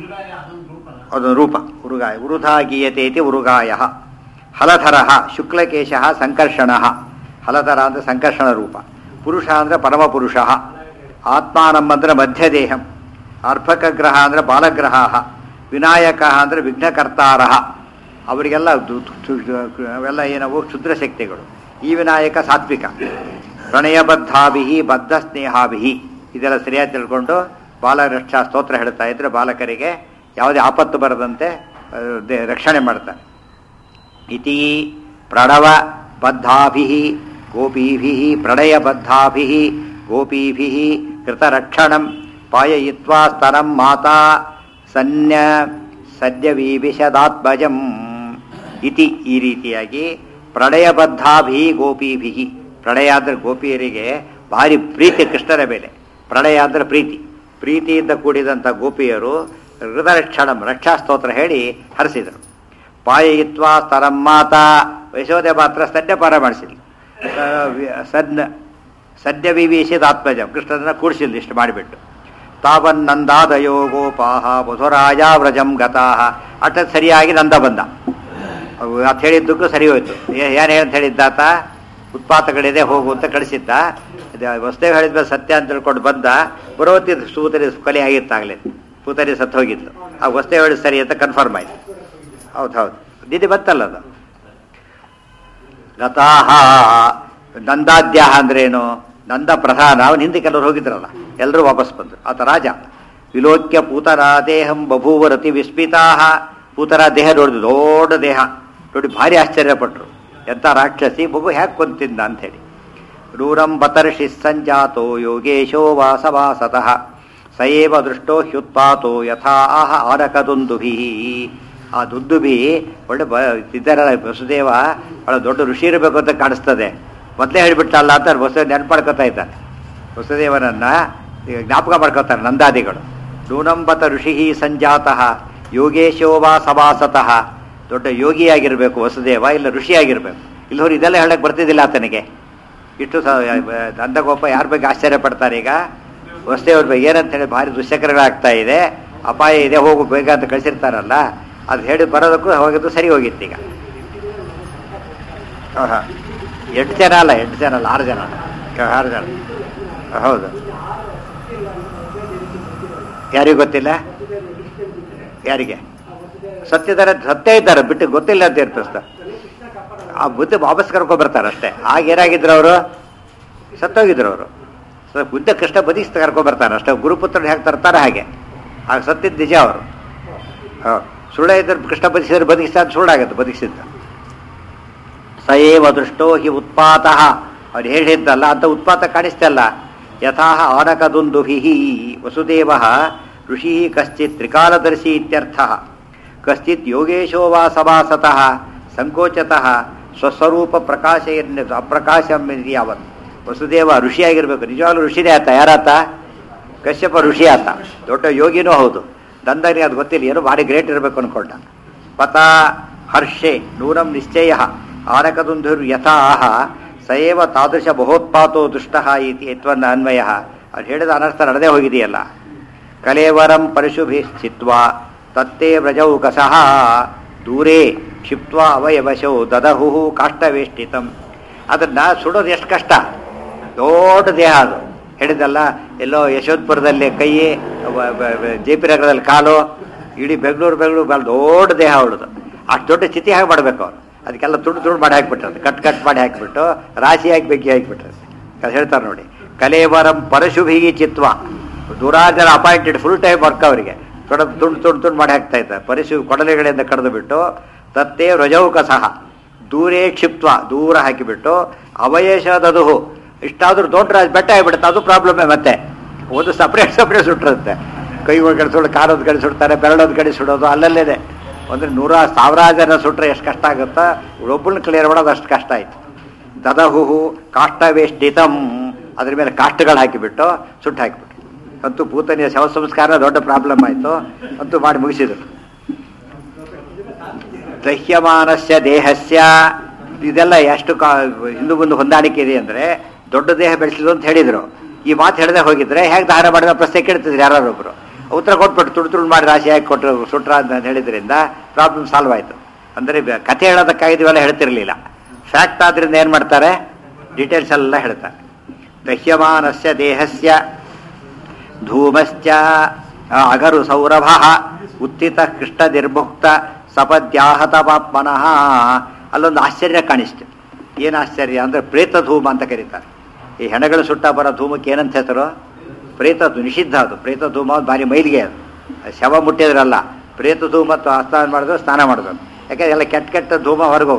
ಅದು ರೂಪ ಉರುಗಾಯ ಉರುಧಾ ಗೀಯತೇತಿ ಉರುಗಾಯ ಹಲಧರ ಶುಕ್ಲಕೇಶ ಸಂಕರ್ಷಣ ಹಲಧರ ಅಂದರೆ ಸಂಕರ್ಷಣ ರೂಪ ಪುರುಷ ಅಂದರೆ ಪರಮಪುರುಷ ಆತ್ಮಾನಂ ಅಂದರೆ ಮಧ್ಯದೇಹಂ ಅರ್ಭಕಗ್ರಹ ಅಂದರೆ ಬಾಲಗ್ರಹ ವಿನಾಯಕ ಅಂದರೆ ವಿಘ್ನಕರ್ತಾರ ಅವರಿಗೆಲ್ಲ ದು- ದು- ದು- ಅವೆಲ್ಲ ಏನವು ಕ್ಷುದ್ರ ಶಕ್ತಿಗಳು ಈ ವಿನಾಯಕ ಸಾತ್ವಿಕ ಪ್ರಣಯಬದ್ಧಾಭಿ ಬದ್ಧ ಸ್ನೇಹಾಭಿ ಇದೆಲ್ಲ ಸರಿಯಾಗಿ ತಿಳ್ಕೊಂಡು ಬಾಲರಕ್ಷಾ ಸ್ತೋತ್ರ ಹೇಳ್ತಾ ಇದ್ರೆ ಬಾಲಕರಿಗೆ ಯಾವುದೇ ಆಪತ್ತು ಬರದಂತೆ ಆ, ದೇ- ರಕ್ಷಣೆ ಮಾಡ್ತಾರೆ ಇತಿ ಪ್ರಣವ ಬದ್ಧಾಭಿ ಗೋಪೀಭಿ ಪ್ರಣಯಬದ್ಧಾಭಿ ಗೋಪೀಭಿ ಕೃತರಕ್ಷಣಂ ಪಾಯಯಿತ್ವಾ ಸ್ತನಂ ಮಾತಾ ಸನ್ಯ ಸದ್ಯವೀವಿಷದಾತ್ಮಜಂ ಇತಿ ಈ ರೀತಿಯಾಗಿ ಪ್ರಣಯಬದ್ಧಾಭಿ ಗೋಪೀಭಿ ಪ್ರಣಯ ಅಂದ್ರೆ ಗೋಪಿಯರಿಗೆ ಭಾರಿ ಪ್ರೀತಿ ಕೃಷ್ಣನ ಮೇಲೆ ಪ್ರಣಯ ಅಂದ್ರೆ ಪ್ರೀತಿ ಪ್ರೀತಿಯಿಂದ ಕೂಡಿದಂಥ ಗೋಪಿಯರು ಹೃದಯಕ್ಷಣಂ ರಕ್ಷಾ ಸ್ತೋತ್ರ ಹೇಳಿ ಹರಿಸಿದರು ಪಾಯಯಿತ್ವ ಸ್ತರಂ ಮಾತಾ ಯಶೋದೆ ಮಾತ್ರ ಸ್ತನ್ಯಪಾನ ಮಾಡಿಸಿದ್ಲು ಸದ್ನ ಸದ್ಯ ವಿವೀಷಿದ ಆತ್ಮಜ ಕೃಷ್ಣನ ಕೂಡಿಸಿದ್ಲು ಇಷ್ಟು ಮಾಡಿಬಿಟ್ಟು ತಾವನ್ನಂದಾದಯೋ ಗೋಪಾಹ ಮಧುರಾಯ ವ್ರಜಂ ಗತಾಹ ಅಟ ಸರಿಯಾಗಿ ನಂದ ಬಂದ ಅಂತ ಹೇಳಿದ್ದಕ್ಕೂ ಸರಿ ಹೋಯ್ತು ಏನು ಅಂತ ಹೇಳಿದ್ದಾತ ಉತ್ಪಾತಗಳಿದೆ ಹೋಗು ಅಂತ ಕಳಿಸಿದ್ದ ವಸ್ತೇವ್ ಹೇಳಿದ್ಮೇಲೆ ಸತ್ಯ ಅಂತ ತಿಳ್ಕೊಂಡು ಬಂದ ಬರೋತಿ ಸೂತರಿ ಕೊಲೆ ಆಗಿತ್ತಾಗಲೇ ಪೂತರಿ ಸತ್ತು ಹೋಗಿದ್ಲು ಆ ವಸ್ತೇವ್ ಹೇಳಿದ್ ಸರಿ ಅಂತ ಕನ್ಫರ್ಮ್ ಆಯ್ತು ಹೌದು ಹೌದು ನಿಧಿ ಬಂತಲ್ಲ ಅದು ಗತಾಹ ನಂದಾದ್ಯಾಹ ಅಂದ್ರೇನು ನಂದ ಪ್ರಧಾನ ಅವನು ಹಿಂದೆ ಕೆಲವರು ಹೋಗಿದ್ರಲ್ಲ ಎಲ್ಲರೂ ವಾಪಸ್ ಬಂದರು ಆತ ರಾಜ ವಿಲೋಕ್ಯ ಪೂತರ ದೇಹಂ ಬಭೂವರತಿ ವಿಸ್ಮಿತಾಹ ಪೂತರ ದೇಹ ನೋಡಿದ್ರು ದೊಡ್ಡ ದೇಹ ನೋಡಿ ಭಾರಿ ಆಶ್ಚರ್ಯಪಟ್ಟರು ಎಂಥ ರಾಕ್ಷಸಿ ಮಗು ಹ್ಯಾಕ್ ಕೊಂತಿದ್ದ ಅಂಥೇಳಿ ರೂರಂ ಬತರ್ಷಿ ಸಂಜಾತೋ ಯೋಗೇಶೋ ವಾಸವಾಸತಃ ಸಯೇವ ದೃಷ್ಟೋ ಹ್ಯುತ್ಪಾತೋ ಯಥಾ ಆಹ ಆರಕದುಂದುಭಿ ಆ ದುಂದುಭಿ ಒಳ್ಳೆ ಬ ಇದ್ದಾರ ವಸುದೇವ ಒಳ್ಳೆ ದೊಡ್ಡ ಋಷಿ ಇರಬೇಕು ಅಂತ ಕಾಣಿಸ್ತದೆ ಮೊದಲೇ ಹೇಳಿಬಿಟ್ಟಲ್ಲ ಅಂತ ವಸುದೇವ ನೆನಪು ಮಾಡ್ಕೊತಾ ಇದ್ದಾನೆ ವಸುದೇವನನ್ನ ಈಗ ಜ್ಞಾಪಕ ಮಾಡ್ಕೊತಾರೆ ನಂದಾದಿಗಳು ನೂನಂಬತ ಋಷಿ ಸಂಜಾತಃ ಯೋಗೇಶೋ ವಾ ಸವಾಸತಃ ದೊಡ್ಡ ಯೋಗಿಯಾಗಿರಬೇಕು ವಸುದೇವ ಇಲ್ಲ ಋಷಿಯಾಗಿರ್ಬೇಕು ಇಲ್ಲವ್ರು ಇದೆಲ್ಲ ಹೇಳಕ್ಕೆ ಬರ್ತಿದ್ದಿಲ್ಲ ಆತನಿಗೆ ಇಷ್ಟು ಸ ನಂದಗೋಪ ಯಾರ ಬಗ್ಗೆ ಆಶ್ಚರ್ಯ ಪಡ್ತಾರೆ ಈಗ ವಸುದೇವ್ರ ಬಗ್ಗೆ ಏನಂತ ಹೇಳಿ ಭಾರಿ ದುಶ್ಚಕ್ರಗಳಾಗ್ತಾ ಇದೆ ಅಪಾಯ ಇದೆ ಹೋಗು ಬೇಗ ಅಂತ ಕಳಿಸಿರ್ತಾರಲ್ಲ ಅದು ಹೇಳಿ ಬರೋದಕ್ಕೂ ಹೋಗಿದ್ದು ಸರಿ ಹೋಗಿತ್ತು ಈಗ ಹಾಂ ಎಂಟು ಜನ ಅಲ್ಲ ಎಂಟು ಜನ ಅಲ್ಲ ಆರು ಜನ ಆರು ಜನ ಹೌದು ಯಾರಿಗೂ ಗೊತ್ತಿಲ್ಲ ಯಾರಿಗೆ ಸತ್ಯದಾರ ಸತ್ಯ ಇದ್ದಾರೆ ಬಿಟ್ಟು ಗೊತ್ತಿಲ್ಲ ಅಂತ ಇರ್ತಾರೆ ಆ ಬುದ್ಧಿ ವಾಪಸ್ ಕರ್ಕೊಂಡ್ ಬರ್ತಾರೆ ಅಷ್ಟೇ ಆಗ ಏನಾಗಿದ್ರು ಅವರು ಸತ್ತೋಗಿದ್ರು ಅವರು ಸೊ ಬುದ್ಧ ಕೃಷ್ಣ ಬದಿಸ್ತಾ ಕರ್ಕೊಂಡ್ ಬರ್ತಾರೆ ಅಷ್ಟೇ ಗುರುಪುತ್ರರು ಹೇಗೆ ತರ್ತಾರೆ ಹಾಗೆ ಆಗ ಸತ್ತಿದ್ದು ನಿಜ ಅವರು ಸುಳ್ಳ ಇದ್ರೆ ಕೃಷ್ಣ ಬದಿಸಿದ್ರೆ ಬದುಕಿಸ್ತಾ ಅದು ಸುಳ್ಳಾಗತ್ತೆ ಬದುಕಿಸಿದ್ದ ಸಯೇವ ದೃಷ್ಟೋ ಹಿ ಉತ್ಪಾತ ಅವ್ರು ಹೇಳಿದ್ದಲ್ಲ ಅಂತ ಉತ್ಪಾತ ಕಾಣಿಸ್ತಲ್ಲ ಯಥಾ ಆನಕದುಂದುಭಿ ವಸುದೇವ ಋಷಿ ಕಶ್ಚಿತ್ ತ್ರಿಕಾಲದರ್ಶಿ ಇತ್ಯರ್ಥ ಕಶ್ಚಿತ್ ಯೋಗೇಶೋ ವಾ ಸಭಾಸತಃ ಸಂಕೋಚತಃ ಸ್ವಸ್ವರೂಪ ಪ್ರಕಾಶ ಅಪ್ರಕಾಶ ಯಾವತ್ ವಸುದೇವ ಋಷಿಯಾಗಿರ್ಬೇಕು ನಿಜವಾಗ್ಲೂ ಋಷಿನೇ ಆತ ಯಾರಾತ ಕಶ್ಯಪ ಋಷಿ ಆತ ದೊಡ್ಡ ಯೋಗಿನೂ ಹೌದು ದಂದನಿಗೆ ಅದು ಗೊತ್ತಿಲ್ಲ ಏನೋ ಭಾರಿ ಗ್ರೇಟ್ ಇರಬೇಕು ಅನ್ಕೊಂಡ ಪತ ಹರ್ಷೆ ನೂನಂ ನಿಶ್ಚಯ ಆನಕದುಂಧುರ್ ಯಥಾಹ ಸಯೇವ ತಾದೃಶ ಬಹೋತ್ಪಾತೋ ದುಷ್ಟ ಇತಿ ಯತ್ವನ್ನ ಅನ್ವಯ ಅದು ಹೇಳಿದ ಅನರ್ಥ ನಡೆದೇ ಹೋಗಿದೆಯಲ್ಲ ಕಲೇವರಂ ಪರಶುಭಿ ಸ್ಥಿತ್ವಾ ತತ್ತೇ ವ್ರಜೌಕಸಃ ದೂರೇ ಕ್ಷಿಪ್ತ್ವ ಅವಯವಶೋ ದದಹು ಕಾಷ್ಟವೇಷ್ಟಿತಂ ಅದನ್ನ ಸುಡೋದು ಎಷ್ಟು ಕಷ್ಟ ದೊಡ್ಡ ದೇಹ ಅದು ಹೇಳಿದಲ್ಲ ಎಲ್ಲೋ ಯಶೋಧ್ಪುರದಲ್ಲಿ ಕೈ ಜೆ ಪಿ ನಗರದಲ್ಲಿ ಕಾಲು ಇಡೀ ಬೆಂಗಳೂರು ಬೆಂಗಳೂರು ಭಾಳ ದೊಡ್ಡ ದೇಹ ಅವಳದು ಅಷ್ಟು ದೊಡ್ಡ ಚಿತಿ ಹಾಗೆ ಮಾಡಬೇಕು ಅವ್ರು ಅದಕ್ಕೆಲ್ಲ ತುಂಡು ತುಂಡು ಮಾಡಿ ಹಾಕ್ಬಿಟ್ರೆ ಕಟ್ ಕಟ್ ಮಾಡಿ ಹಾಕಿಬಿಟ್ಟು ರಾಶಿ ಹಾಕಿ ಬೆಂಕಿ ಹಾಕಿಬಿಟ್ರೆ ಅದು ಹೇಳ್ತಾರೆ ನೋಡಿ ಕಲೇವರಂ ಪರಶುಭಿಗಿ ಚಿತ್ವ ದುರಾಜರ ಅಪಾಯಿಂಟೆಡ್ ಫುಲ್ ಟೈಮ್ ವರ್ಕ್ ಅವರಿಗೆ ತೊಡ ತುಂಡು ತುಂಡು ತುಂಡು ಮಾಡಿ ಹಾಕ್ತಾ ಇದ್ದಾರೆ ಪರಿಶು ಕೊಡಲೆಗಳಿಂದ ಕಡಿದು ಬಿಟ್ಟು ತತ್ತೇ ರಜೌಕ ಸಹ ದೂರೇ ಕ್ಷಿಪ್ತ್ವ ದೂರ ಹಾಕಿಬಿಟ್ಟು ಅವಯೇಶದದು ಇಷ್ಟಾದ್ರೂ ದೊಡ್ಡ ರಾಜ ಬೆಟ್ಟ ಆಗಿಬಿಡುತ್ತೆ ಅದು ಪ್ರಾಬ್ಲಮ್ಮೇ ಮತ್ತೆ ಒಂದು ಸಪ್ರೇಟ್ ಸಪ್ರೇಟ್ ಸುಟ್ಟಿರುತ್ತೆ ಕೈ ಕಡೆ ಸುಡು ಕಾಲದ ಕಡೆ ಸುಡ್ತಾರೆ ಬೆರಳದ ಕಡೆ ಸುಡೋದು ಅಲ್ಲಲ್ಲೇನೆ ಅಂದರೆ ನೂರ ಸಾವಿರಾರು ಜನ ಸುಟ್ಟರೆ ಎಷ್ಟು ಕಷ್ಟ ಆಗುತ್ತೋ ಒಬ್ಬಳನ್ನ ಕ್ಲಿಯರ್ ಮಾಡೋದು ಅಷ್ಟು ಕಷ್ಟ ಆಯ್ತು ದದಹುಹು ಕಾಷ್ಟವೇಷ್ಟಿತಂ ಅದ್ರ ಮೇಲೆ ಕಾಷ್ಟಗಳು ಹಾಕಿಬಿಟ್ಟು ಸುಟ್ಟು ಹಾಕಿಬಿಟ್ಟು ಅಂತೂ ಭೂತನಿಯ ಶವ ಸಂಸ್ಕಾರ ದೊಡ್ಡ ಪ್ರಾಬ್ಲಮ್ ಆಯಿತು ಅಂತೂ ಮಾಡಿ ಮುಗಿಸಿದ್ರು ದಹ್ಯಮಾನಸ್ಯ ದೇಹಸ್ಯ ಇದೆಲ್ಲ ಎಷ್ಟು ಕಾ ಹಿಂದೂ ಮುಂದೆ ಹೊಂದಾಣಿಕೆ ಇದೆ ಅಂದರೆ ದೊಡ್ಡ ದೇಹ ಬೆಳೆಸಿದ್ರು ಅಂತ ಹೇಳಿದರು ಈ ಮಾತು ಹೇಳದೆ ಹೋಗಿದ್ರೆ ಹೇಗೆ ದಹನ ಮಾಡಿದ ಪ್ರಶ್ನೆ ಕೇಳ್ತಿದ್ರು ಯಾರೊಬ್ಬರು ಉತ್ತರ ಕೊಟ್ಬಿಟ್ಟು ತುಡು ತುಡು ಮಾಡಿ ರಾಶಿ ಹಾಕಿ ಕೊಟ್ಟರು ಸುಟ್ರ ಅಂತ ಹೇಳಿದ್ರಿಂದ ಪ್ರಾಬ್ಲಮ್ ಸಾಲ್ವ್ ಆಯಿತು ಅಂದರೆ ಕಥೆ ಹೇಳೋದಕ್ಕಾಗಿದ್ವೆಲ್ಲ ಹೇಳ್ತಿರ್ಲಿಲ್ಲ ಫ್ಯಾಕ್ಟ್ ಆದ್ರಿಂದ ಏನು ಮಾಡ್ತಾರೆ ಡೀಟೇಲ್ಸ್ ಎಲ್ಲ ಹೇಳ್ತಾರೆ ದಹ್ಯಮಾನಸ್ಯ ದೇಹಸ್ಯ ಧೂಮಶ್ಚ ಅಗರು ಸೌರಭ ಉತ್ಥಿತ ಕೃಷ್ಣ ನಿರ್ಮುಕ್ತ ಸಪದ್ಯಾಹತ ಪಾಪ್ಮನಃ ಅಲ್ಲೊಂದು ಆಶ್ಚರ್ಯ ಕಾಣಿಸ್ತು ಏನು ಆಶ್ಚರ್ಯ ಅಂದರೆ ಪ್ರೇತ ಧೂಮ ಅಂತ ಕರೀತಾರೆ ಈ ಹೆಣಗಳು ಸುಟ್ಟ ಬರೋ ಧೂಮಕ್ಕೆ ಏನಂತ ಹೆಸರು ಪ್ರೇತ ನಿಷಿದ್ಧ ಅದು ಪ್ರೇತ ಧೂಮ ಭಾರಿ ಮೈಲಿಗೆ ಅದು ಶವ ಮುಟ್ಟಿದ್ರಲ್ಲ ಪ್ರೇತ ಧೂಮ ಸ್ನಾನ ಮಾಡಿದ್ರು ಸ್ನಾನ ಮಾಡಿದ್ರು ಯಾಕಂದ್ರೆ ಎಲ್ಲ ಕೆಟ್ಟ ಕೆಟ್ಟ ಧೂಮ ಹೊರಗೆ ಹೋಗುತ್ತೆ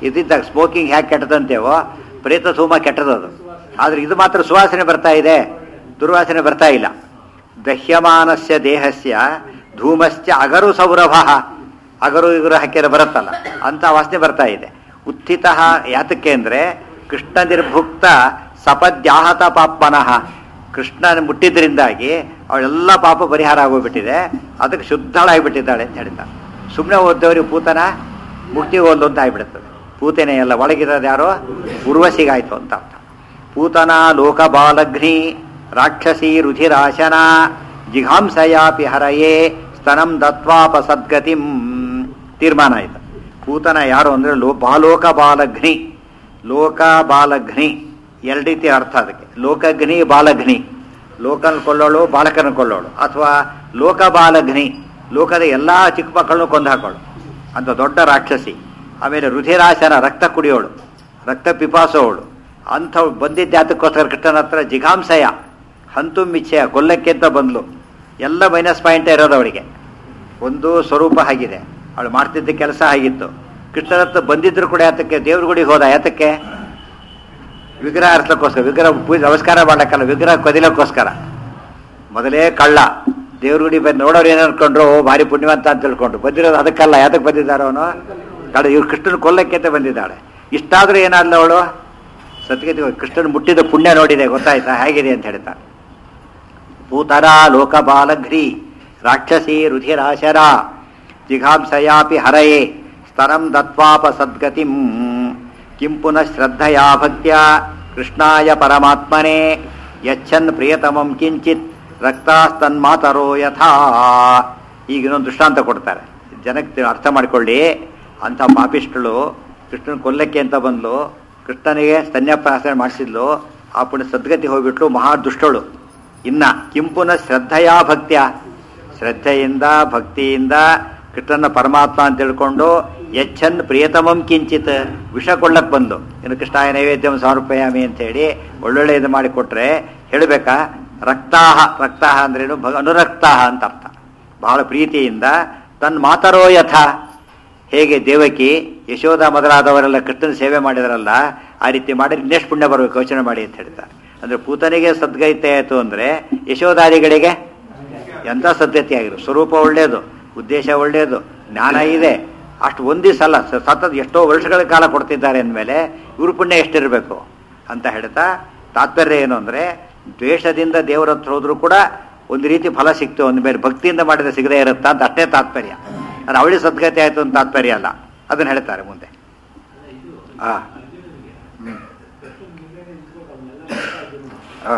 ಇದ್ದಿದ್ದಾಗ ಸ್ಮೋಕಿಂಗ್ ಹ್ಯಾಕ್ ಕೆಟ್ಟದಂತೇವೋ ಪ್ರೇತ ಧೂಮ ಕೆಟ್ಟದದು ಆದ್ರೆ ಇದು ಮಾತ್ರ ಸುವಾಸನೆ ಬರ್ತಾ ಇದೆ ದುರ್ವಾಸನೆ ಬರ್ತಾ ಇಲ್ಲ ದಹ್ಯಮಾನಸ್ಯ ದೇಹಸ್ಯ ಧೂಮಸ್ಯ ಅಗರು ಸೌರಭ ಅಗರು ಇಗರು ಹಾಕಿದ್ರೆ ಬರುತ್ತಲ್ಲ ಅಂತ ವಾಸನೆ ಬರ್ತಾ ಇದೆ ಉತ್ಥಿತ ಯಾತಕ್ಕೆ ಅಂದ್ರೆ ಕೃಷ್ಣ ನಿರ್ಭುಕ್ತ ಸಪದ್ಯಾಹತ ಪಾಪನಃ ಕೃಷ್ಣನ ಮುಟ್ಟಿದ್ರಿಂದಾಗಿ ಅವಳೆಲ್ಲ ಪಾಪ ಪರಿಹಾರ ಆಗೋಗ್ಬಿಟ್ಟಿದೆ ಅದಕ್ಕೆ ಶುದ್ಧಳಾಗಿಬಿಟ್ಟಿದ್ದಾಳೆ ಅಂತ ಹೇಳಿದ ಸುಮ್ಮನೆ ಓದ್ದವ್ರಿಗೆ ಪೂತನ ಮುಕ್ತಿ ಒಂದು ಅಂತ ಆಗಿಬಿಡುತ್ತದೆ ಪೂತನೆ ಎಲ್ಲ ಒಳಗಿರೋದು ಯಾರೋ ಉರ್ವಶಿಗಾಯ್ತು ಅಂತ ಅರ್ಥ ಪೂತನ ಲೋಕಬಾಲಘ್ನಿ ರಾಕ್ಷಸಿ ರುಧಿರಾಶನ ಜಿಘಾಂಸಯಾಪಿ ಹರಯೇ ಸ್ತನಂ ದತ್ವಾಪ ಸದ್ಗತಿಂ ತೀರ್ಮಾನ ಆಯ್ತು ಪೂತನ ಯಾರು ಅಂದ್ರೆ ಲೋ ಬಾಲೋಕ ಬಾಲಘ್ನಿ ಲೋಕ ಬಾಲಘ್ನಿ ಎರಡು ರೀತಿ ಅರ್ಥ ಅದಕ್ಕೆ ಲೋಕಘ್ನಿ ಬಾಲಘ್ನಿ ಲೋಕನ ಕೊಳ್ಳೋಳು ಬಾಲಕನ ಕೊಳ್ಳೋಳು ಅಥವಾ ಲೋಕ ಬಾಲಘ್ನಿ ಲೋಕದ ಎಲ್ಲಾ ಚಿಕ್ಕ ಮಕ್ಕಳನ್ನು ಕೊಂದು ಹಾಕೋಳು ಅಂತ ದೊಡ್ಡ ರಾಕ್ಷಸಿ ಆಮೇಲೆ ರುಧಿರಾಶನ ರಕ್ತ ಕುಡಿಯೋಳು ರಕ್ತ ಪಿಪಾಸೋವಳು ಅಂಥವು ಬಂದಿದ್ದ ಯಾತಕ್ಕೋಸ್ಕರ ಕೃಷ್ಣನ ಹತ್ರ ಜಿಘಾಂಸಯ ಹಂತು ಮಿಚ್ಚಯ ಕೊಲ್ಲಕ್ಕೆ ಅಂತ ಬಂದ್ಲು ಎಲ್ಲ ಮೈನಸ್ ಪಾಯಿಂಟ್ ಇರೋದು ಅವಳಿಗೆ ಒಂದು ಸ್ವರೂಪ ಆಗಿದೆ ಅವಳು ಮಾಡ್ತಿದ್ದ ಕೆಲಸ ಆಗಿತ್ತು ಕೃಷ್ಣನ ಹತ್ರ ಬಂದಿದ್ರು ಕೂಡ ಯಾತಕ್ಕೆ ದೇವ್ರ ಗುಡಿಗೆ ಹೋದ ಯಾತಕ್ಕೆ ವಿಗ್ರಹ ಅರ್ಸಕ್ಕೋಸ್ಕರ ವಿಗ್ರಹ ಪೂಜೆ ನಮಸ್ಕಾರ ಮಾಡಕ್ಕಲ್ಲ ವಿಗ್ರಹ ಕದಿಲಕ್ಕೋಸ್ಕರ ಮೊದಲೇ ಕಳ್ಳ ದೇವ್ರ ಗುಡಿ ಬಂದು ನೋಡೋರು ಏನು ಅನ್ಕೊಂಡ್ರು ಓ ಭಾರಿ ಪುಣ್ಯವಂತ ಅಂತ ತಿಳ್ಕೊಂಡ್ರು ಬಂದಿರೋದು ಅದಕ್ಕಲ್ಲ ಯಾತಕ್ಕೆ ಬಂದಿದ್ದಾರೋ ಅವನು ಕಳ್ಳ ಇವ್ರು ಕೃಷ್ಣನ ಕೊಲ್ಲಕ್ಕೆ ಅಂತ ಬಂದಿದ್ದಾಳೆ ಇಷ್ಟಾದ್ರೂ ಏನಾದ್ಲು ಅವಳು ಸತ್ಯಗತಿ ಕೃಷ್ಣನ್ ಮುಟ್ಟಿದ ಪುಣ್ಯ ನೋಡಿದೆ ಗೊತ್ತಾಯ್ತಾ ಹೇಗಿದೆ ಅಂತ ಹೇಳ್ತಾನೆ ಭೂತರ ಲೋಕಬಾಲಘ್ರಿ ರಾಕ್ಷಸಿ ರುಧಿರಾಶರ ಜಿಘಾಂಸಯಾಪಿ ಹರಯೇ ಸ್ತರಂ ದತ್ವಾಪ ಸದ್ಗತಿಂ ಕಿಂ ಪುನಃ ಶ್ರದ್ಧಯಾ ಭಕ್ತ್ಯ ಕೃಷ್ಣಾಯ ಪರಮಾತ್ಮನೆ ಯಚ್ಛನ್ ಪ್ರಿಯತಮಂ ಕಿಂಚಿತ್ ರಕ್ತಾಸ್ತನ್ಮಾತರೋ ಯಥಾ ಈಗ ಇನ್ನೊಂದು ದೃಷ್ಟಾಂತ ಕೊಡ್ತಾರೆ ಜನಕ್ಕೆ ಅರ್ಥ ಮಾಡಿಕೊಳ್ಳಿ ಅಂಥ ಪಾಪಿಷ್ಟಳು ಕೃಷ್ಣನ ಕೊಲ್ಲಕ್ಕೆ ಅಂತ ಬಂದ್ಲು ಕೃಷ್ಣನಿಗೆ ಸ್ತನ್ಯಪ್ರಾಸನೆ ಮಾಡಿಸಿದ್ಲು ಆ ಪುಣ್ಯ ಸದ್ಗತಿ ಹೋಗ್ಬಿಟ್ಲು ಮಹಾ ದುಷ್ಟಳು ಇನ್ನ ಕಿಂಪುನ ಶ್ರದ್ಧೆಯಾ ಭಕ್ತ್ಯ ಶ್ರದ್ಧೆಯಿಂದ ಭಕ್ತಿಯಿಂದ ಕೃಷ್ಣನ ಪರಮಾತ್ಮ ಅಂತ ತಿಳ್ಕೊಂಡು ಯಚ್ಛನ್ ಪ್ರಿಯತಮಂ ಕಿಂಚಿತ್ ವಿಷ ಕೊಳ್ಳಕ್ ಬಂದು ಇನ್ನು ಕೃಷ್ಣಾಯ ನೈವೇದ್ಯಂ ಸಮರ್ಪಯಾಮಿ ಅಂತ ಹೇಳಿ ಒಳ್ಳೊಳ್ಳೆ ಇದು ಮಾಡಿ ಕೊಟ್ರೆ ಹೇಳಬೇಕಾ ರಕ್ತಾಹ ರಕ್ತಾಹ ಅಂದ್ರೇನು ಭಗ ಅನುರಕ್ತಾಹ ಅಂತ ಅರ್ಥ ಬಹಳ ಪ್ರೀತಿಯಿಂದ ತನ್ನ ಮಾತರೋ ಯಥ ಹೇಗೆ ದೇವಕಿ ಯಶೋಧ ಮೊದಲಾದವರೆಲ್ಲ ಕೃಷ್ಣನ ಸೇವೆ ಮಾಡಿದ್ರಲ್ಲ ಆ ರೀತಿ ಮಾಡಿ ಇನ್ನೆಷ್ಟು ಪುಣ್ಯ ಬರಬೇಕು ಯೋಚನೆ ಮಾಡಿ ಅಂತ ಹೇಳ್ತಾರೆ ಅಂದ್ರೆ ಪೂತನಿಗೆ ಸದ್ಗೈತೆ ಆಯಿತು ಅಂದ್ರೆ ಯಶೋಧಾರಿಗಳಿಗೆ ಎಂಥ ಸದ್ಗತಿ ಆಗಿರು ಸ್ವರೂಪ ಒಳ್ಳೆಯದು ಉದ್ದೇಶ ಒಳ್ಳೆಯದು ಜ್ಞಾನ ಇದೆ ಅಷ್ಟು ಒಂದೇ ಸಲ ಸ- ಸತತ ಎಷ್ಟೋ ವರ್ಷಗಳ ಕಾಲ ಕೊಡ್ತಿದ್ದಾರೆ ಅಂದಮೇಲೆ ಇವ್ರ ಪುಣ್ಯ ಎಷ್ಟಿರಬೇಕು ಅಂತ ಹೇಳ್ತಾ ತಾತ್ಪರ್ಯ ಏನು ಅಂದ್ರೆ ದ್ವೇಷದಿಂದ ದೇವರ ಹತ್ರ ಹೋದ್ರೂ ಕೂಡ ಒಂದು ರೀತಿ ಫಲ ಸಿಕ್ತು ಒಂದು ಬೇರೆ ಭಕ್ತಿಯಿಂದ ಮಾಡಿದ್ರೆ ಸಿಗದೇ ಇರುತ್ತಾ ಅಂತ ಅಷ್ಟೇ ತಾತ್ಪರ್ಯ ಅದು ಅವಳಿ ಸದ್ಗತಿ ಆಯ್ತು ಅಂತ ತಾತ್ಪರ್ಯ ಅಲ್ಲ ಅದನ್ನ ಹೇಳ್ತಾರೆ ಮುಂದೆ ಆ ಹ್ಮ್. ಆ.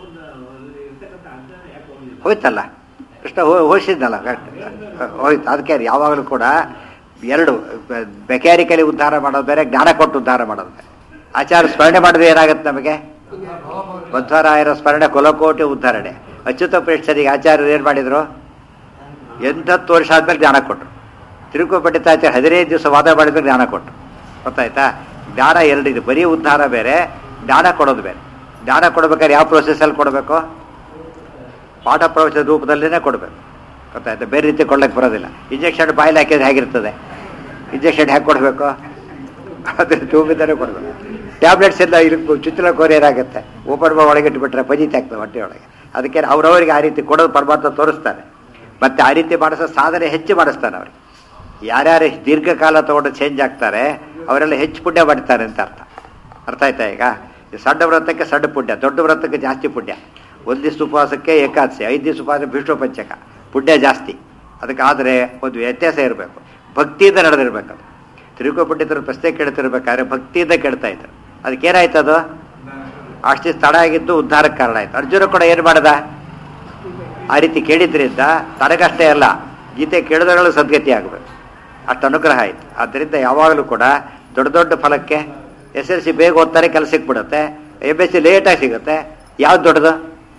ಹೋಯ್ತಲ್ಲ ಕೃಷ್ಣ ಹೋ ಹೋಗಿಸಿದ್ನಲ್ಲ ಹೋಯ್ತು ಅದಕ್ಕೆ ಯಾವಾಗಲೂ ಕೂಡ ಎರಡು ಮೆಕ್ಯಾನಿಕಲಿ ಉದ್ಧಾರ ಮಾಡೋದು ಬೇರೆ ಜ್ಞಾನ ಕೊಟ್ಟು ಉದ್ಧಾರ ಮಾಡೋದು ಬೇರೆ ಆಚಾರ ಸ್ಮರಣೆ ಮಾಡಿದ್ರೆ ಏನಾಗುತ್ತೆ ನಮಗೆ ಬದ್ಧರಾಯರ ಸ್ಮರಣೆ ಕೊಲಕೋಟಿ ಉದ್ಧಾರಣೆ ಅಚ್ಯುತ ಪ್ರೇಕ್ಷರಿಗೆ ಆಚಾರ್ಯರು ಏನು ಮಾಡಿದ್ರು ಎಂಟತ್ತು ವರ್ಷ ಆದ್ಮೇಲೆ ಜ್ಞಾನ ಕೊಟ್ಟರು ತಿರುಕು ಪಂಡಿತಾಚಾರ್ಯ ಹದಿನೈದು ದಿವಸ ವಾದ ಮಾಡಿದ್ರೆ ಜ್ಞಾನ ಕೊಟ್ಟರು ಗೊತ್ತಾಯ್ತಾ ಜ್ಞಾನ ಎರಡಿದೆ ಬರೀ ಉದ್ಧಾರ ಬೇರೆ ಜ್ಞಾನ ಕೊಡೋದು ಬೇರೆ ಜ್ಞಾನ ಕೊಡ್ಬೇಕಾದ್ರೆ ಯಾವ ಪ್ರೊಸೆಸಲ್ಲಿ ಕೊಡಬೇಕು ಪಾಠ ಪ್ರವಚನ ರೂಪದಲ್ಲೇ ಕೊಡಬೇಕು ಗೊತ್ತಾಯ್ತಾ ಬೇರೆ ರೀತಿ ಕೊಡ್ಲಿಕ್ಕೆ ಬರೋದಿಲ್ಲ ಇಂಜೆಕ್ಷನ್ ಬಾಯಲ್ಲಿ ಹಾಕಿದ್ರೆ ಹೇಗಿರ್ತದೆ ಇಂಜೆಕ್ಷನ್ ಹೇಗೆ ಕೊಡಬೇಕು ಅದೇ ಟ್ಯೂಬಿಂದಲೇ ಕೊಡಬೇಕು ಟ್ಯಾಬ್ಲೆಟ್ಸ್ ಎಲ್ಲ ಇಲ್ಲಿ ಚುಚ್ಚಲ ಕೋರಿ ಏನಾಗುತ್ತೆ ಓಪನ್ ಬಾ ಒಳಗೆ ಇಟ್ಬಿಟ್ರೆ ಪಜಿತಿ ಆಗ್ತದೆ ಹೊಟ್ಟೆ ಒಳಗೆ ಅದಕ್ಕೆ ಅವ್ರವ್ರಿಗೆ ಆ ರೀತಿ ಕೊಡೋದು ಪರಮಾತ್ಮ ತೋರಿಸ್ತಾರೆ ಮತ್ತೆ ಆ ರೀತಿ ಮಾಡಿಸೋ ಸಾಧನೆ ಹೆಚ್ಚು ಮಾಡಿಸ್ತಾನೆ ಅವ್ರಿಗೆ ಯಾರ್ಯಾರು ದೀರ್ಘಕಾಲ ತಗೊಂಡು ಚೇಂಜ್ ಆಗ್ತಾರೆ ಅವರೆಲ್ಲ ಹೆಚ್ಚು ಪುಣ್ಯ ಮಾಡ್ತಾರೆ ಅಂತ ಅರ್ಥ ಅರ್ಥ ಆಯ್ತಾ ಈಗ ಈ ಸಣ್ಣ ವ್ರತಕ್ಕೆ ಸಣ್ಣ ಪುಣ್ಯ ದೊಡ್ಡ ವ್ರತಕ್ಕೆ ಜಾಸ್ತಿ ಪುಣ್ಯ ಒಂದು ದಿವಸ ಉಪವಾಸಕ್ಕೆ ಏಕಾದಶಿ ಐದು ದಿವಸ ಉಪವಾಸ ಭೀಷ್ಮ ಪಂಚಕ ಪುಣ್ಯ ಜಾಸ್ತಿ ಅದಕ್ಕೆ ಆದರೆ ಒಂದು ವ್ಯತ್ಯಾಸ ಇರಬೇಕು ಭಕ್ತಿಯಿಂದ ನಡೆದಿರ್ಬೇಕು ಅದು ತಿರುಗೋ ಪಂಡಿತರು ಪ್ರಶ್ನೆ ಕೇಳ್ತಿರ್ಬೇಕಾದ್ರೆ ಭಕ್ತಿಯಿಂದ ಕೇಳ್ತಾ ಇದ್ರು ಅದಕ್ಕೇನಾಯ್ತು ಅದು ಅಷ್ಟು ತಡ ಆಗಿದ್ದು ಉದ್ಧಾರಕ್ಕೆ ಕಾರಣ ಆಯ್ತು ಅರ್ಜುನ ಕೂಡ ಏನು ಮಾಡ್ದ ಆ ರೀತಿ ಕೇಳಿದ್ರಿಂದ ತನಗಷ್ಟೇ ಅಲ್ಲ ಗೀತೆ ಕೇಳಿದವಗಳು ಸದ್ಗತಿ ಆಗಬೇಕು ಅಷ್ಟು ಅನುಗ್ರಹ ಆಯ್ತು ಆದ್ದರಿಂದ ಯಾವಾಗಲೂ ಕೂಡ ದೊಡ್ಡ ದೊಡ್ಡ ಫಲಕ್ಕೆ ಎಸ್ ಎಲ್ ಸಿ ಬೇಗ ಓದ್ತಾರೆ ಕೆಲಸ ಸಿಕ್ಬಿಡುತ್ತೆ ಎಮ್ ಎಸ್ ಸಿ ಲೇಟಾಗಿ ಸಿಗುತ್ತೆ ಯಾವ್ದು ದೊಡ್ಡದು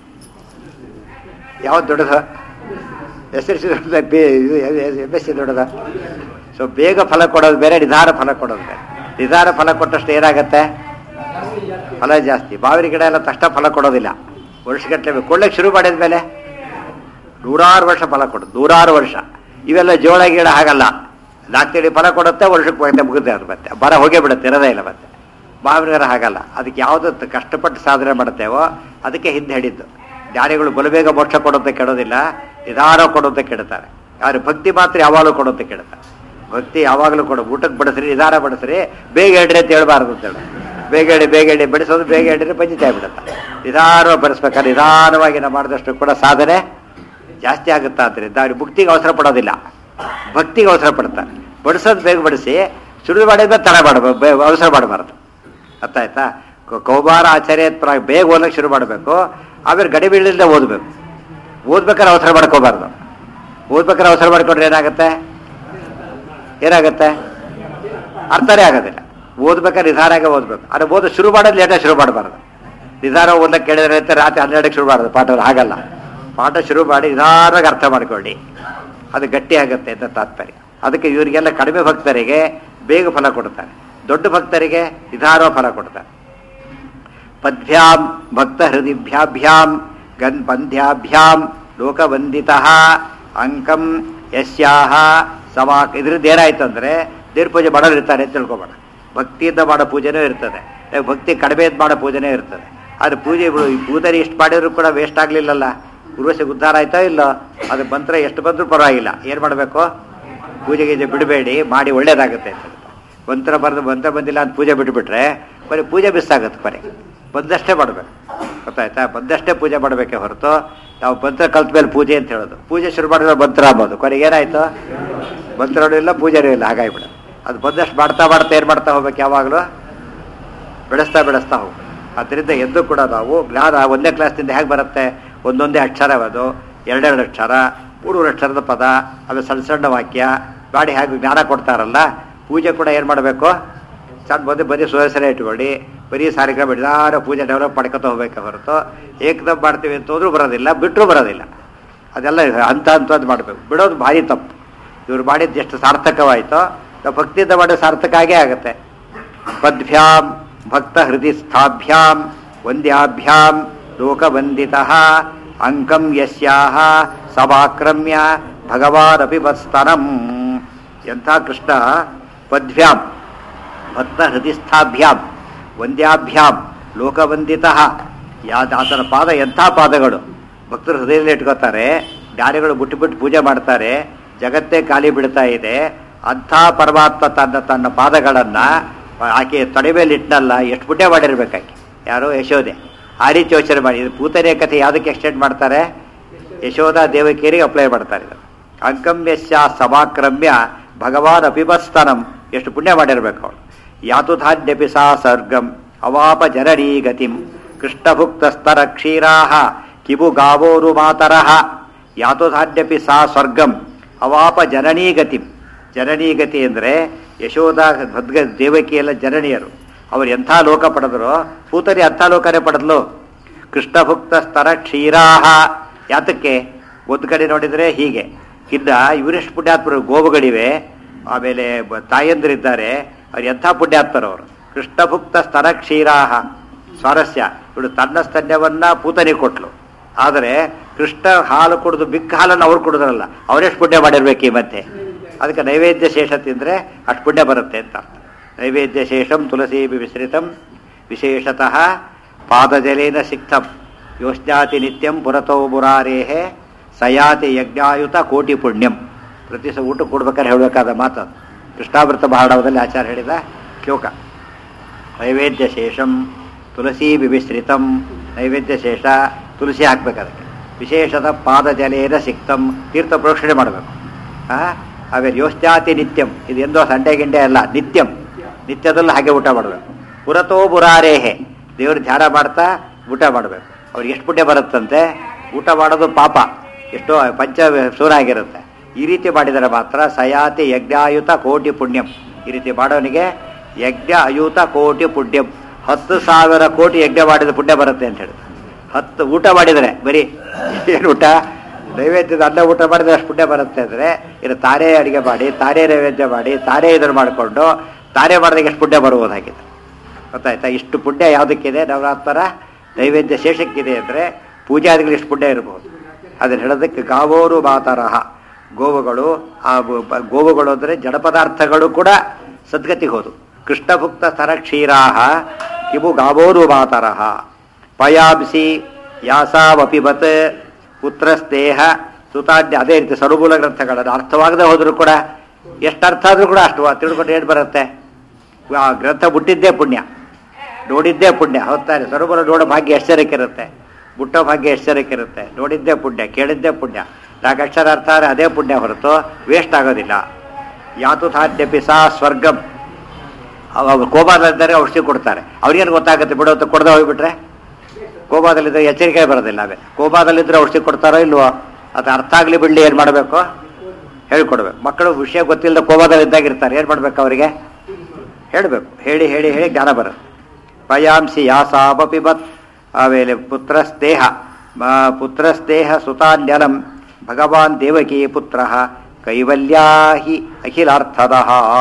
ಯಾವ್ದು ದೊಡ್ಡದು ಎಸ್ ಎಲ್ ಸಿ ದೊಡ್ಡದ ಎಮ್ ಎಸ್ ಸಿ ದೊಡ್ಡದ ಸೊ ಬೇಗ ಫಲ ಕೊಡೋದು ಬೇರೆ ನಿಧಾನ ಫಲ ಕೊಡೋದು ಬೇರೆ ನಿಧಾನ ಫಲ ಕೊಟ್ಟಷ್ಟು ಏನಾಗತ್ತೆ ಫಲ ಜಾಸ್ತಿ ಬಾವಿರಿ ಗಿಡ ಎಲ್ಲ ತಕ್ಷಣ ಫಲ ಕೊಡೋದಿಲ್ಲ ವರ್ಷಗಟ್ಟಲೆ ಕೊಳ್ಳಕ್ಕೆ ಶುರು ಮಾಡಿದ ಮೇಲೆ ನೂರಾರು ವರ್ಷ ಫಲ ಕೊಡೋದು ನೂರಾರು ವರ್ಷ ಇವೆಲ್ಲ ಜೋಳ ಗಿಡ ಹಾಗಲ್ಲ ನಾಲ್ಕು ತಿಳಿ ಫಲ ಕೊಡುತ್ತೆ ವರ್ಷಕ್ಕೆ ಮತ್ತೆ ಮುಗುತ್ತೆ ಅದು ಮತ್ತೆ ಬರ ಹೋಗೇ ಬಿಡುತ್ತೆ ಇರೋದೇ ಇಲ್ಲ ಮತ್ತೆ ಮಾವಿನಗರ ಹಾಗಲ್ಲ ಅದಕ್ಕೆ ಯಾವುದು ಕಷ್ಟಪಟ್ಟು ಸಾಧನೆ ಮಾಡುತ್ತೇವೋ ಅದಕ್ಕೆ ಹಿಂದೆ ಹಿಡಿದ್ದು ಜ್ಞಾನಿಗಳು ಬಲಬೇಗ ಮೋಕ್ಷ ಕೊಡೋದಕ್ಕೆ ಕೆಡೋದಿಲ್ಲ ನಿಧಾನ ಕೊಡೋದಕ್ಕೆ ಕೆಡ್ತಾರೆ ಆದರೆ ಭಕ್ತಿ ಮಾತ್ರ ಯಾವಾಗಲೂ ಕೊಡೋದಕ್ಕೆ ಕೆಡ್ತಾರೆ ಭಕ್ತಿ ಯಾವಾಗಲೂ ಕೊಡು ಊಟಕ್ಕೆ ಬಡಿಸ್ರಿ ನಿಧಾನ ಬಡಿಸ್ರಿ ಬೇಗ ಹೇಳ್ರಿ ಅಂತ ಹೇಳ್ಬಾರ್ದು ಅಂತ ಹೇಳಿ ಬೇಗ ಹೇಳಿ ಬೇಗ ಹೇಳಿ ಬಡಿಸೋದು ಬೇಗ ಹೇಳಿದ್ರೆ ಪಂಚಿತ ಆಗ್ಬಿಡುತ್ತೆ ನಿಧಾನವಾಗಿ ಬಡಿಸ್ಬೇಕಾದ್ರೆ ನಿಧಾನವಾಗಿ ನಾವು ಮಾಡಿದಷ್ಟು ಕೂಡ ಸಾಧನೆ ಜಾಸ್ತಿ ಆಗುತ್ತಾ ಆದ್ದರಿಂದ ಅವ್ರು ಭಕ್ತಿಗೆ ಅವಸರ ಪಡೋದಿಲ್ಲ ಭಕ್ತಿಗೆ ಅವಸರ ಪಡ್ತಾರೆ ಬಡಿಸೋದು ಬೇಗ ಬಡಿಸಿ ಶುರು ಮಾಡಿದ್ರೆ ತಡ ಮಾಡಬೇಕು ಅವಸರ ಮಾಡಬಾರ್ದು ಅರ್ಥ ಆಯ್ತಾ ಕೌ- ಕೌಮಾರ ಆಚಾರ್ಯ ಪ್ರ ಬೇಗ ಓದಕ್ಕೆ ಶುರು ಮಾಡಬೇಕು ಆಮೇಲೆ ಗಡಿ ಬೀಳಲಿಲ್ಲದೆ ಓದಬೇಕು ಓದ್ಬೇಕಾದ್ರೆ ಅವಸರ ಮಾಡ್ಕೋಬಾರ್ದು ಓದ್ಬೇಕಾದ್ರೆ ಅವಸರ ಮಾಡ್ಕೊಂಡ್ರೆ ಏನಾಗುತ್ತೆ ಏನಾಗುತ್ತೆ ಅರ್ಥನೇ ಆಗೋದಿಲ್ಲ ಓದ್ಬೇಕಾದ್ರೆ ನಿಧಾನಾಗೆ ಓದ್ಬೇಕು ಆದರೆ ಓದು ಶುರು ಮಾಡೋದು ಲೇಟಾಗಿ ಶುರು ಮಾಡಬಾರ್ದು ನಿಧಾನ ಓದಕ್ಕೆ ಕೇಳಿದ್ರೆ ಅಂತ ರಾತ್ರಿ ಹನ್ನೆರಡಕ್ಕೆ ಶುರು ಮಾಡೋದು ಪಾಠ ಹಾಗಲ್ಲ ಪಾಠ ಶುರು ಮಾಡಿ ನಿಧಾನವಾಗಿ ಅರ್ಥ ಮಾಡ್ಕೊಳ್ಳಿ ಅದು ಗಟ್ಟಿ ಆಗುತ್ತೆ ಅಂತ ತಾತ್ಪರ್ಯ ಅದಕ್ಕೆ ಇವರಿಗೆಲ್ಲ ಕಡಿಮೆ ಭಕ್ತರಿಗೆ ಬೇಗ ಫಲ ಕೊಡ್ತಾರೆ ದೊಡ್ಡ ಭಕ್ತರಿಗೆ ನಿಧಾನ ಫಲ ಕೊಡ್ತಾರೆ ಪದ್ಭ್ಯಾಂ ಭಕ್ತ ಹೃದಿಭ್ಯಾಭ್ಯಾಂ ಗನ್ ಬಂಧ್ಯಾಭ್ಯಾಂ ಲೋಕವಂದಿತ ಅಂಕಂ ಯಸ್ಯಾಹ ಸಮಾ ಇದ್ರದ್ದು ಏನಾಯ್ತು ಅಂದರೆ ದೇವ್ರ ಪೂಜೆ ಮಾಡೋರು ಇರ್ತಾರೆ ಅಂತ ತಿಳ್ಕೊಬೇಡ ಭಕ್ತಿಯಿಂದ ಮಾಡೋ ಪೂಜೆನೂ ಇರ್ತದೆ ಏ, ಭಕ್ತಿ ಕಡಿಮೆ ಮಾಡೋ ಪೂಜೆನೇ ಇರ್ತದೆ ಆದರೆ ಪೂಜೆ ಈ ಪೂಜಾರಿ ಎಷ್ಟು ಮಾಡಿದ್ರು ಕೂಡ ವೇಸ್ಟ್ ಆಗಲಿಲ್ಲಲ್ಲ ಉರ್ವಶಿಗೆ ಉದ್ಧಾರ ಆಯ್ತೋ ಇಲ್ಲೋ ಅದು ಮಂತ್ರ ಎಷ್ಟು ಬಂದರೂ ಪರವಾಗಿಲ್ಲ ಏನು ಮಾಡಬೇಕು ಪೂಜೆ ಗೀಜೆ ಬಿಡಬೇಡಿ ಮಾಡಿ ಒಳ್ಳೇದಾಗುತ್ತೆ ಅಂತ ಹೇಳ್ತಾರೆ. ಮಂತ್ರ ಬರೆದು ಮಂತ್ರ ಬಂದಿಲ್ಲ ಅಂತ ಪೂಜೆ ಬಿಟ್ಬಿಟ್ರೆ ಬರೀ ಪೂಜೆ ಮಿಸ್ ಆಗುತ್ತೆ ಕೊನೆ ಬಂದಷ್ಟೇ ಮಾಡಬೇಕು ಗೊತ್ತಾಯ್ತಾ ಬಂದಷ್ಟೇ ಪೂಜೆ ಮಾಡಬೇಕೆ ಹೊರತು ನಾವು ಮಂತ್ರ ಕಲ್ತ ಮೇಲೆ ಪೂಜೆ ಅಂತ ಹೇಳೋದು ಪೂಜೆ ಶುರು ಮಾಡಿದ್ರೆ ಮಂತ್ರ ಅಂಬೋದು ಕೊನೆಗೆ ಏನಾಯ್ತು ಮಂತ್ರನೂ ಇಲ್ಲ ಪೂಜೆನೂ ಇಲ್ಲ ಹಾಗಾಗಿಬಿಡ ಅದು ಬಂದಷ್ಟು ಮಾಡ್ತಾ ಮಾಡ್ತಾ ಏನು ಮಾಡ್ತಾ ಹೋಗ್ಬೇಕು ಯಾವಾಗಲೂ ಬೆಳೆಸ್ತಾ ಬೆಳೆಸ್ತಾ ಹೋಗು ಅದರಿಂದ ಎದ್ದು ಕೂಡ ನಾವು ಜ್ಞಾನ ಒಂದೇ ಕ್ಲಾಸ್ನಿಂದ ಹೇಗೆ ಬರುತ್ತೆ ಒಂದೊಂದೇ ಅಕ್ಷರ ಅದು ಎರಡೆರಡು ಅಕ್ಷರ ಮೂರು ಅಕ್ಷರದ ಪದ ಆಮೇಲೆ ಸಣ್ಣ ಸಣ್ಣ ವಾಕ್ಯ ಮಾಡಿ ಹೇಗೆ ಜ್ಞಾನ ಕೊಡ್ತಾರಲ್ಲ ಪೂಜೆ ಕೂಡ ಏನು ಮಾಡಬೇಕು ಸಣ್ಣ ಬಂದು ಬರೀ ಸುಹಸನೆ ಇಟ್ಕೊಳ್ಳಿ ಬರೀ ಸಾರಿಗ್ರಾಮ ನಿಧಾನ ಪೂಜೆ ಡೆವಲಪ್ ಮಾಡ್ಕೊತ ಹೋಗ್ಬೇಕು ಹೊರತು ಏಕದಮ್ ಮಾಡ್ತೀವಿ ಅಂತ ಹೋದ್ರೂ ಬರೋದಿಲ್ಲ ಬಿಟ್ಟರೂ ಬರೋದಿಲ್ಲ ಅದೆಲ್ಲ ಹಂತ ಹಂತದ್ದು ಮಾಡಬೇಕು ಬಿಡೋದು ಭಾರಿ ತಪ್ಪು ಇವ್ರು ಮಾಡಿದ್ದು ಎಷ್ಟು ಸಾರ್ಥಕವಾಯಿತೋ ನಾವು ಭಕ್ತಿಯಿಂದ ಮಾಡೋದು ಸಾರ್ಥಕ ಆಗೇ ಆಗುತ್ತೆ ಪದ್ಭ್ಯಾಂ ಭಕ್ತ ಹೃದಯ ಸ್ಥಾಭ್ಯಾಂ ವಂದ್ಯಾಭ್ಯಾಂ ಲೋಕವಂದಿತ ಅಂಕಂ ಯಸ್ಯಾಹ ಸಮಾಕ್ರಮ್ಯ ಭಗವಾನಪಿ ವತ್ಸ್ತನಂ ಎಂಥ ಕೃಷ್ಣ ಪದ್ಭ್ಯಾಂ ಭಕ್ತ ಹೃದಯಸ್ಥಾಭ್ಯಾಂ ವಂದ್ಯಾಭ್ಯಾಂ ಲೋಕವಂದಿತ ಯಾವ್ದು ಆತನ ಪಾದ ಎಂಥ ಪಾದಗಳು ಭಕ್ತರು ಹೃದಯದಲ್ಲಿ ಇಟ್ಕೋತಾರೆ ಜ್ಞಾನಿಗಳು ಬಿಟ್ಟು ಬಿಟ್ಟು ಪೂಜೆ ಮಾಡ್ತಾರೆ ಜಗತ್ತೇ ಖಾಲಿ ಬಿಡ್ತಾ ಇದೆ ಅಂಥ ಪರಮಾತ್ಮ ತನ್ನ ತನ್ನ ಪಾದಗಳನ್ನು ಆಕೆ ತೊಡೆ ಮೇಲೆ ಇಟ್ಟನಲ್ಲ ಎಷ್ಟು ಪುಣ್ಯ ಮಾಡಿರ್ಬೇಕಾಕೆ ಯಾರೋ ಯಶೋದೆ ಆ ರೀತಿ ಯೋಚನೆ ಮಾಡಿ ಇದು ಭೂತನೆಯ ಕಥೆ ಯಾವುದಕ್ಕೆ ಎಕ್ಸ್ಟೆಂಡ್ ಮಾಡ್ತಾರೆ ಯಶೋಧ ದೇವಕಿಯರಿಗೆ ಅಪ್ಲೈ ಮಾಡ್ತಾರೆ ಇದು ಅಂಕಮ್ಯಸ್ಯ ಸಮಾಕ್ರಮ್ಯ ಭಗವಾನ್ ಅಪಿಬಸ್ತನಂ ಎಷ್ಟು ಪುಣ್ಯ ಮಾಡಿರ್ಬೇಕು ಅವಳು ಯಾತುಧಾನ್ಯಪಿ ಸಾ ಸರ್ಗಂ ಅವಾಪ ಜನನೀ ಗತಿಂ ಕೃಷ್ಣಭುಕ್ತಸ್ತರ ಕ್ಷೀರಾಹ ಕಿಬು ಗಾವೋರು ಮಾತರಃ ಯಾತುಧಾನ್ಯಪಿ ಸಾ ಸ್ವರ್ಗಂ ಅವಾಪ ಜನನೀ ಗತಿಂ ಜನನೀ ಗತಿ ಅಂದರೆ ಯಶೋಧ ಭದ್ಗ ದೇವಕಿ ಎಲ್ಲ ಜನನಿಯರು ಅವರು ಎಂಥ ಲೋಕ ಪಡೆದ್ರು ಪೂತರಿ ಅಂಥ ಲೋಕನೇ ಪಡೆದ್ಲು ಕೃಷ್ಣಭುಕ್ತ ಸ್ತರ ಕ್ಷೀರಾಹ ಯಾತಕ್ಕೆ ಒಂದು ಕಡೆ ನೋಡಿದರೆ ಹೀಗೆ ಇನ್ನ ಇವರೆಷ್ಟು ಪುಣ್ಯಾತ್ಮರು ಗೋವುಗಳಿವೆ ಆಮೇಲೆ ಬ- ತಾಯಂದಿರಿದ್ದಾರೆ ಅವ್ರು ಎಂಥ ಪುಣ್ಯಾತ್ಮರು ಅವರು ಕೃಷ್ಣಭುಕ್ತ ಸ್ತನ ಕ್ಷೀರಾಹ ಸ್ವಾರಸ್ಯ ಇವಳು ತನ್ನ ಸ್ತನ್ಯವನ್ನ ಪೂತನಿ ಕೊಟ್ಲು ಆದರೆ ಕೃಷ್ಣ ಹಾಲು ಕುಡಿದು ಬಿಕ್ಕ ಹಾಲನ್ನು ಅವ್ರು ಕುಡಿದ್ರಲ್ಲ ಅವರೆಷ್ಟು ಪುಣ್ಯ ಮಾಡಿರ್ಬೇಕು ಈ ಮಧ್ಯೆ ಅದಕ್ಕೆ ನೈವೇದ್ಯ ಶೇಷ ತಿಂದರೆ ಅಷ್ಟು ಪುಣ್ಯ ಬರುತ್ತೆ ಅಂತ ಅರ್ಥ ನೈವೇದ್ಯ ಶೇಷಂ ತುಳಸಿ ವಿಸ್ರಿತಂ ವಿಶೇಷತಃ ಪಾದಜಲೇನ ಸಿಕ್ತಂ ಯೋಷ್ಣಾತಿ ನಿತ್ಯಂ ಪುರತೋ ಮುರಾರೇಹೆ ಸಯಾತಿ ಯಜ್ಞಾಯುತ ಕೋಟಿ ಪುಣ್ಯಂ ಪ್ರತಿ ಸ ಊಟ ಕೊಡ್ಬೇಕಾದ್ರೆ ಹೇಳಬೇಕಾದ ಮಾತು ಅದು. ಕೃಷ್ಣಾಮೃತ ಭಾರಡವದಲ್ಲಿ ಆಚಾರ್ಯ ಹೇಳಿದ ಶ್ಲೋಕ ನೈವೇದ್ಯ ಶೇಷಂ ತುಳಸಿ ವಿಮಿಶ್ರಿತಂ ನೈವೇದ್ಯ ಶೇಷ ತುಳಸಿ ಹಾಕ್ಬೇಕು ಅದಕ್ಕೆ ವಿಶೇಷದ ಪಾದಜಲೇನ ಸಿಕ್ತಂ ತೀರ್ಥ ಪ್ರೋಕ್ಷಣೆ ಮಾಡಬೇಕು ಆಮೇಲೆ ಯೋಷ್ಟ್ಯಾತಿ ನಿತ್ಯಂ ಇದು ಎಂದೋ ಸಂಡೆ ಗಿಂಡೆ ಅಲ್ಲ ನಿತ್ಯಂ ನಿತ್ಯದಲ್ಲೂ ಹಾಗೆ ಊಟ ಮಾಡಬೇಕು ಪುರತೋ ಬುರಾರೇಹೆ ದೇವ್ರ ಧ್ಯಾನ ಮಾಡ್ತಾ ಊಟ ಮಾಡಬೇಕು ಅವ್ರಿಗೆ ಎಷ್ಟು ಪುಣ್ಯ ಬರುತ್ತಂತೆ ಊಟ ಮಾಡೋದು ಪಾಪ ಎಷ್ಟೋ ಪಂಚ ಸೂರ ಆಗಿರುತ್ತೆ ಈ ರೀತಿ ಮಾಡಿದರೆ ಮಾತ್ರ ಸಯಾತಿ ಯಜ್ಞಾಯುತ ಕೋಟಿ ಪುಣ್ಯಂ ಈ ರೀತಿ ಮಾಡೋನಿಗೆ ಯಜ್ಞ ಅಯುತ ಕೋಟಿ ಪುಣ್ಯಂ ಹತ್ತು ಸಾವಿರ ಕೋಟಿ ಯಜ್ಞ ಮಾಡಿದ ಪುಣ್ಯ ಬರುತ್ತೆ ಅಂತ ಹೇಳಿ ಹತ್ತು ಊಟ ಮಾಡಿದರೆ ಬರೀ ಏನು ಊಟ ನೈವೇದ್ಯದ ಅನ್ನ ಊಟ ಮಾಡಿದ್ರೆ ಅಷ್ಟು ಪುಣ್ಯ ಬರುತ್ತೆ ಅಂದರೆ ಇನ್ನು ತಾನೇ ಅಡುಗೆ ಮಾಡಿ ತಾನೇ ನೈವೇದ್ಯ ಮಾಡಿ ತಾನೇ ಇದನ್ನು ಮಾಡಿಕೊಂಡು ತಾನೇ ಮಾಡಿದಾಗ ಎಷ್ಟು ಪುಣ್ಯ ಬರುವುದಾಗಿದೆ ಗೊತ್ತಾಯ್ತಾ ಇಷ್ಟು ಪುಣ್ಯ ಯಾವುದಕ್ಕಿದೆ ನವರಾತ್ಮರ ನೈವೇದ್ಯ ಶೇಷಕ್ಕಿದೆ ಅಂದರೆ ಪೂಜಾದಿಗಳು ಇಷ್ಟು ಪುಣ್ಯ ಇರಬಹುದು ಅದನ್ನು ಹೇಳೋದಕ್ಕೆ ಗಾವೋರು ಮಾತರಹ ಗೋವುಗಳು ಆ ಬ- ಬ- ಗೋವುಗಳು ಅಂದರೆ ಜಡ ಪದಾರ್ಥಗಳು ಕೂಡ ಸದ್ಗತಿಗೆ ಹೋದು ಕೃಷ್ಣಭುಕ್ತ ತರ ಕ್ಷೀರಾಹ ಕಿಬು ಗಾವೋರು ಮಾತರಹ ಪಯಾಂಸಿ ಯಾಸಾವಪಿಬತ್ ಪುತ್ರಸ್ತೇಹ ಸುತಾಡ್ಯ ಅದೇ ರೀತಿ ಸರುಬುಲ ಗ್ರಂಥಗಳ ಅರ್ಥವಾಗದೆ ಹೋದರೂ ಕೂಡ ಎಷ್ಟು ಅರ್ಥ ಆದರೂ ಕೂಡ ಅಷ್ಟು ತಿಳ್ಕೊಂಡು ಏನು ಬರುತ್ತೆ ಆ ಗ್ರಂಥ ಬಿಟ್ಟಿದ್ದೇ ಪುಣ್ಯ ನೋಡಿದ್ದೇ ಪುಣ್ಯ ಹೊತ್ತಾರೆ ಸರೋವರ ನೋಡೋ ಭಾಗ್ಯ ಎಚ್ಚರಿಕಿರುತ್ತೆ ಮುಟ್ಟೋ ಭಾಗ್ಯ ಎಚ್ಚರಿಕಿರುತ್ತೆ ನೋಡಿದ್ದೇ ಪುಣ್ಯ ಕೇಳಿದ್ದೇ ಪುಣ್ಯ ನಾಲ್ಕು ಅಕ್ಷರ ಅರ್ಥ ಆದರೆ ಅದೇ ಪುಣ್ಯ ಹೊರತು ವೇಸ್ಟ್ ಆಗೋದಿಲ್ಲ ಯಾತು ಸಾಧ್ಯಪಿ ಸಾ ಸ್ವರ್ಗಂ ಅವ ಕೋಬಾದಲ್ಲಿದ್ದರೆ ಔಷಧಿ ಕೊಡ್ತಾರೆ ಅವ್ರಿಗೇನು ಗೊತ್ತಾಗುತ್ತೆ ಬಿಡೋ ಅಂತ ಕೊಡದೆ ಹೋಗ್ಬಿಟ್ರೆ ಕೋಬಾದಲ್ಲಿದ್ದರೆ ಎಚ್ಚರಿಕೆ ಬರೋದಿಲ್ಲ ಅವೇ ಕೋಬಾದಲ್ಲಿದ್ದರೆ ಔಷಧಿ ಕೊಡ್ತಾರೋ ಇಲ್ವೋ ಅದು ಅರ್ಥ ಆಗಲಿ ಬಿಡಲಿ ಏನು ಮಾಡಬೇಕು ಹೇಳ್ಕೊಡ್ಬೇಕು ಮಕ್ಕಳು ವಿಷಯ ಗೊತ್ತಿಲ್ಲದ ಕೋಬಾದಲ್ಲಿದ್ದಾಗಿರ್ತಾರೆ ಏನು ಮಾಡ್ಬೇಕು ಅವರಿಗೆ ಹೇಳಬೇಕು ಹೇಳಿ ಹೇಳಿ ಹೇಳಿ ಜ್ಞಾನ ಬರುತ್ತೆ ಪಯಾಂಸಿ ಯಾಸಾವಪಿಬತ್ ಆಮೇಲೆ ಪುತ್ರಸ್ತೇಹ ಮ- ಪುತ್ರಸ್ತೇಹ ಸುತಾನ್ಯನಂ ಭಗವಾನ್ ದೇವಕೀ ಪುತ್ರ ಕೈವಲ್ಯಾ ಹಿ ಅಖಿಲಾರ್ಥದ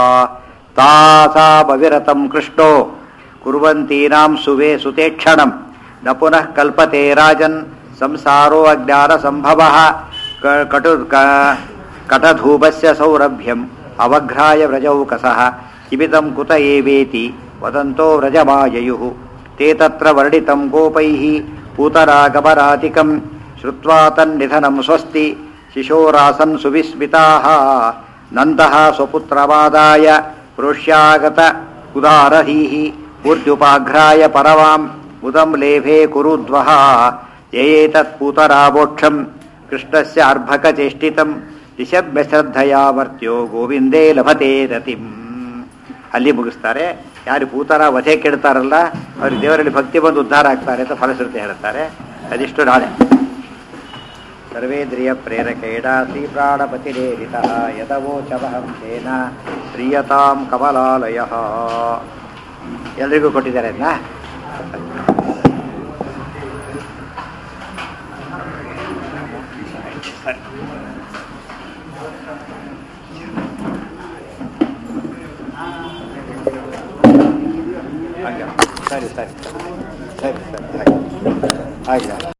ತಾಸಾಮವಿರತಂ ಕೃಷ್ಣೋ ಕುರ್ವಂತೀನಾಂ ಸುವೆ ಸುತೇಕ್ಷಣಂ ನ ಪುನಃ ಕಲ್ಪತೆ ರಾಜನ್ ಸಂಸಾರೋ ಅಜ್ಞಾನ ಸಂಭವ ಕಟು ಕ- ಕಟಧೂಪಸ್ಯ ಸೌರಭ್ಯಂ ಅವಘ್ರಾಯ ವ್ರಜೌಕಸಃ ಕಿಬಿತಂ ಕುತ ಏವೇತಿ ವದಂತೋ ವ್ರಜಮಾಯಯುಃ ते तत्र वर्णितं गोपैः पूतरागमरातिकं श्रुत्वा तन्निधनं स्वस्ति शिशोरासन् सुविस्मिताः नन्दः स्वपुत्रवादाय प्रोष्यागत उदारहीः पूर्त्युपाघ्राय परवाम् उदं लेभे कुरुद्वः ययेतत्पूतरावोक्षं कृष्णस्य अर्भकचेष्टितं दिशभ्यश्रद्धया मर्त्यो गोविन्दे लभते रतिम् ಅಲ್ಲಿ ಮುಗಿಸ್ತಾರೆ ಯಾರು ಭೂತಾರ ವಧೆ ಕೆಡ್ತಾರಲ್ಲ ಅವ್ರಿಗೆ ದೇವರಲ್ಲಿ ಭಕ್ತಿ ಬಂದು ಉದ್ಧಾರ ಆಗ್ತಾರೆ ಅಂತ ಫಲಶ್ರುತಿ ಹೇಳುತ್ತಾರೆ ಅದಿಷ್ಟು ನಾಳೆ ಸರ್ವೇಂದ್ರಿಯ ಪ್ರೇರಕೇಡ ಶ್ರೀ ಪ್ರಾಣಪತಿರೇರಿತ ಯದವೋಚವಹಂ ತೇನ ಪ್ರಿಯತಾಂ ಕಮಲಾಲಯ ಎಲ್ರಿಗೂ ಕೊಟ್ಟಿದ್ದಾರೆ ಅದನ್ನ ಹಾಗೆ ಸರಿ ಸರಿ ಸರಿ ಸರಿ ಹಾಗೆ ಹಾಗೆ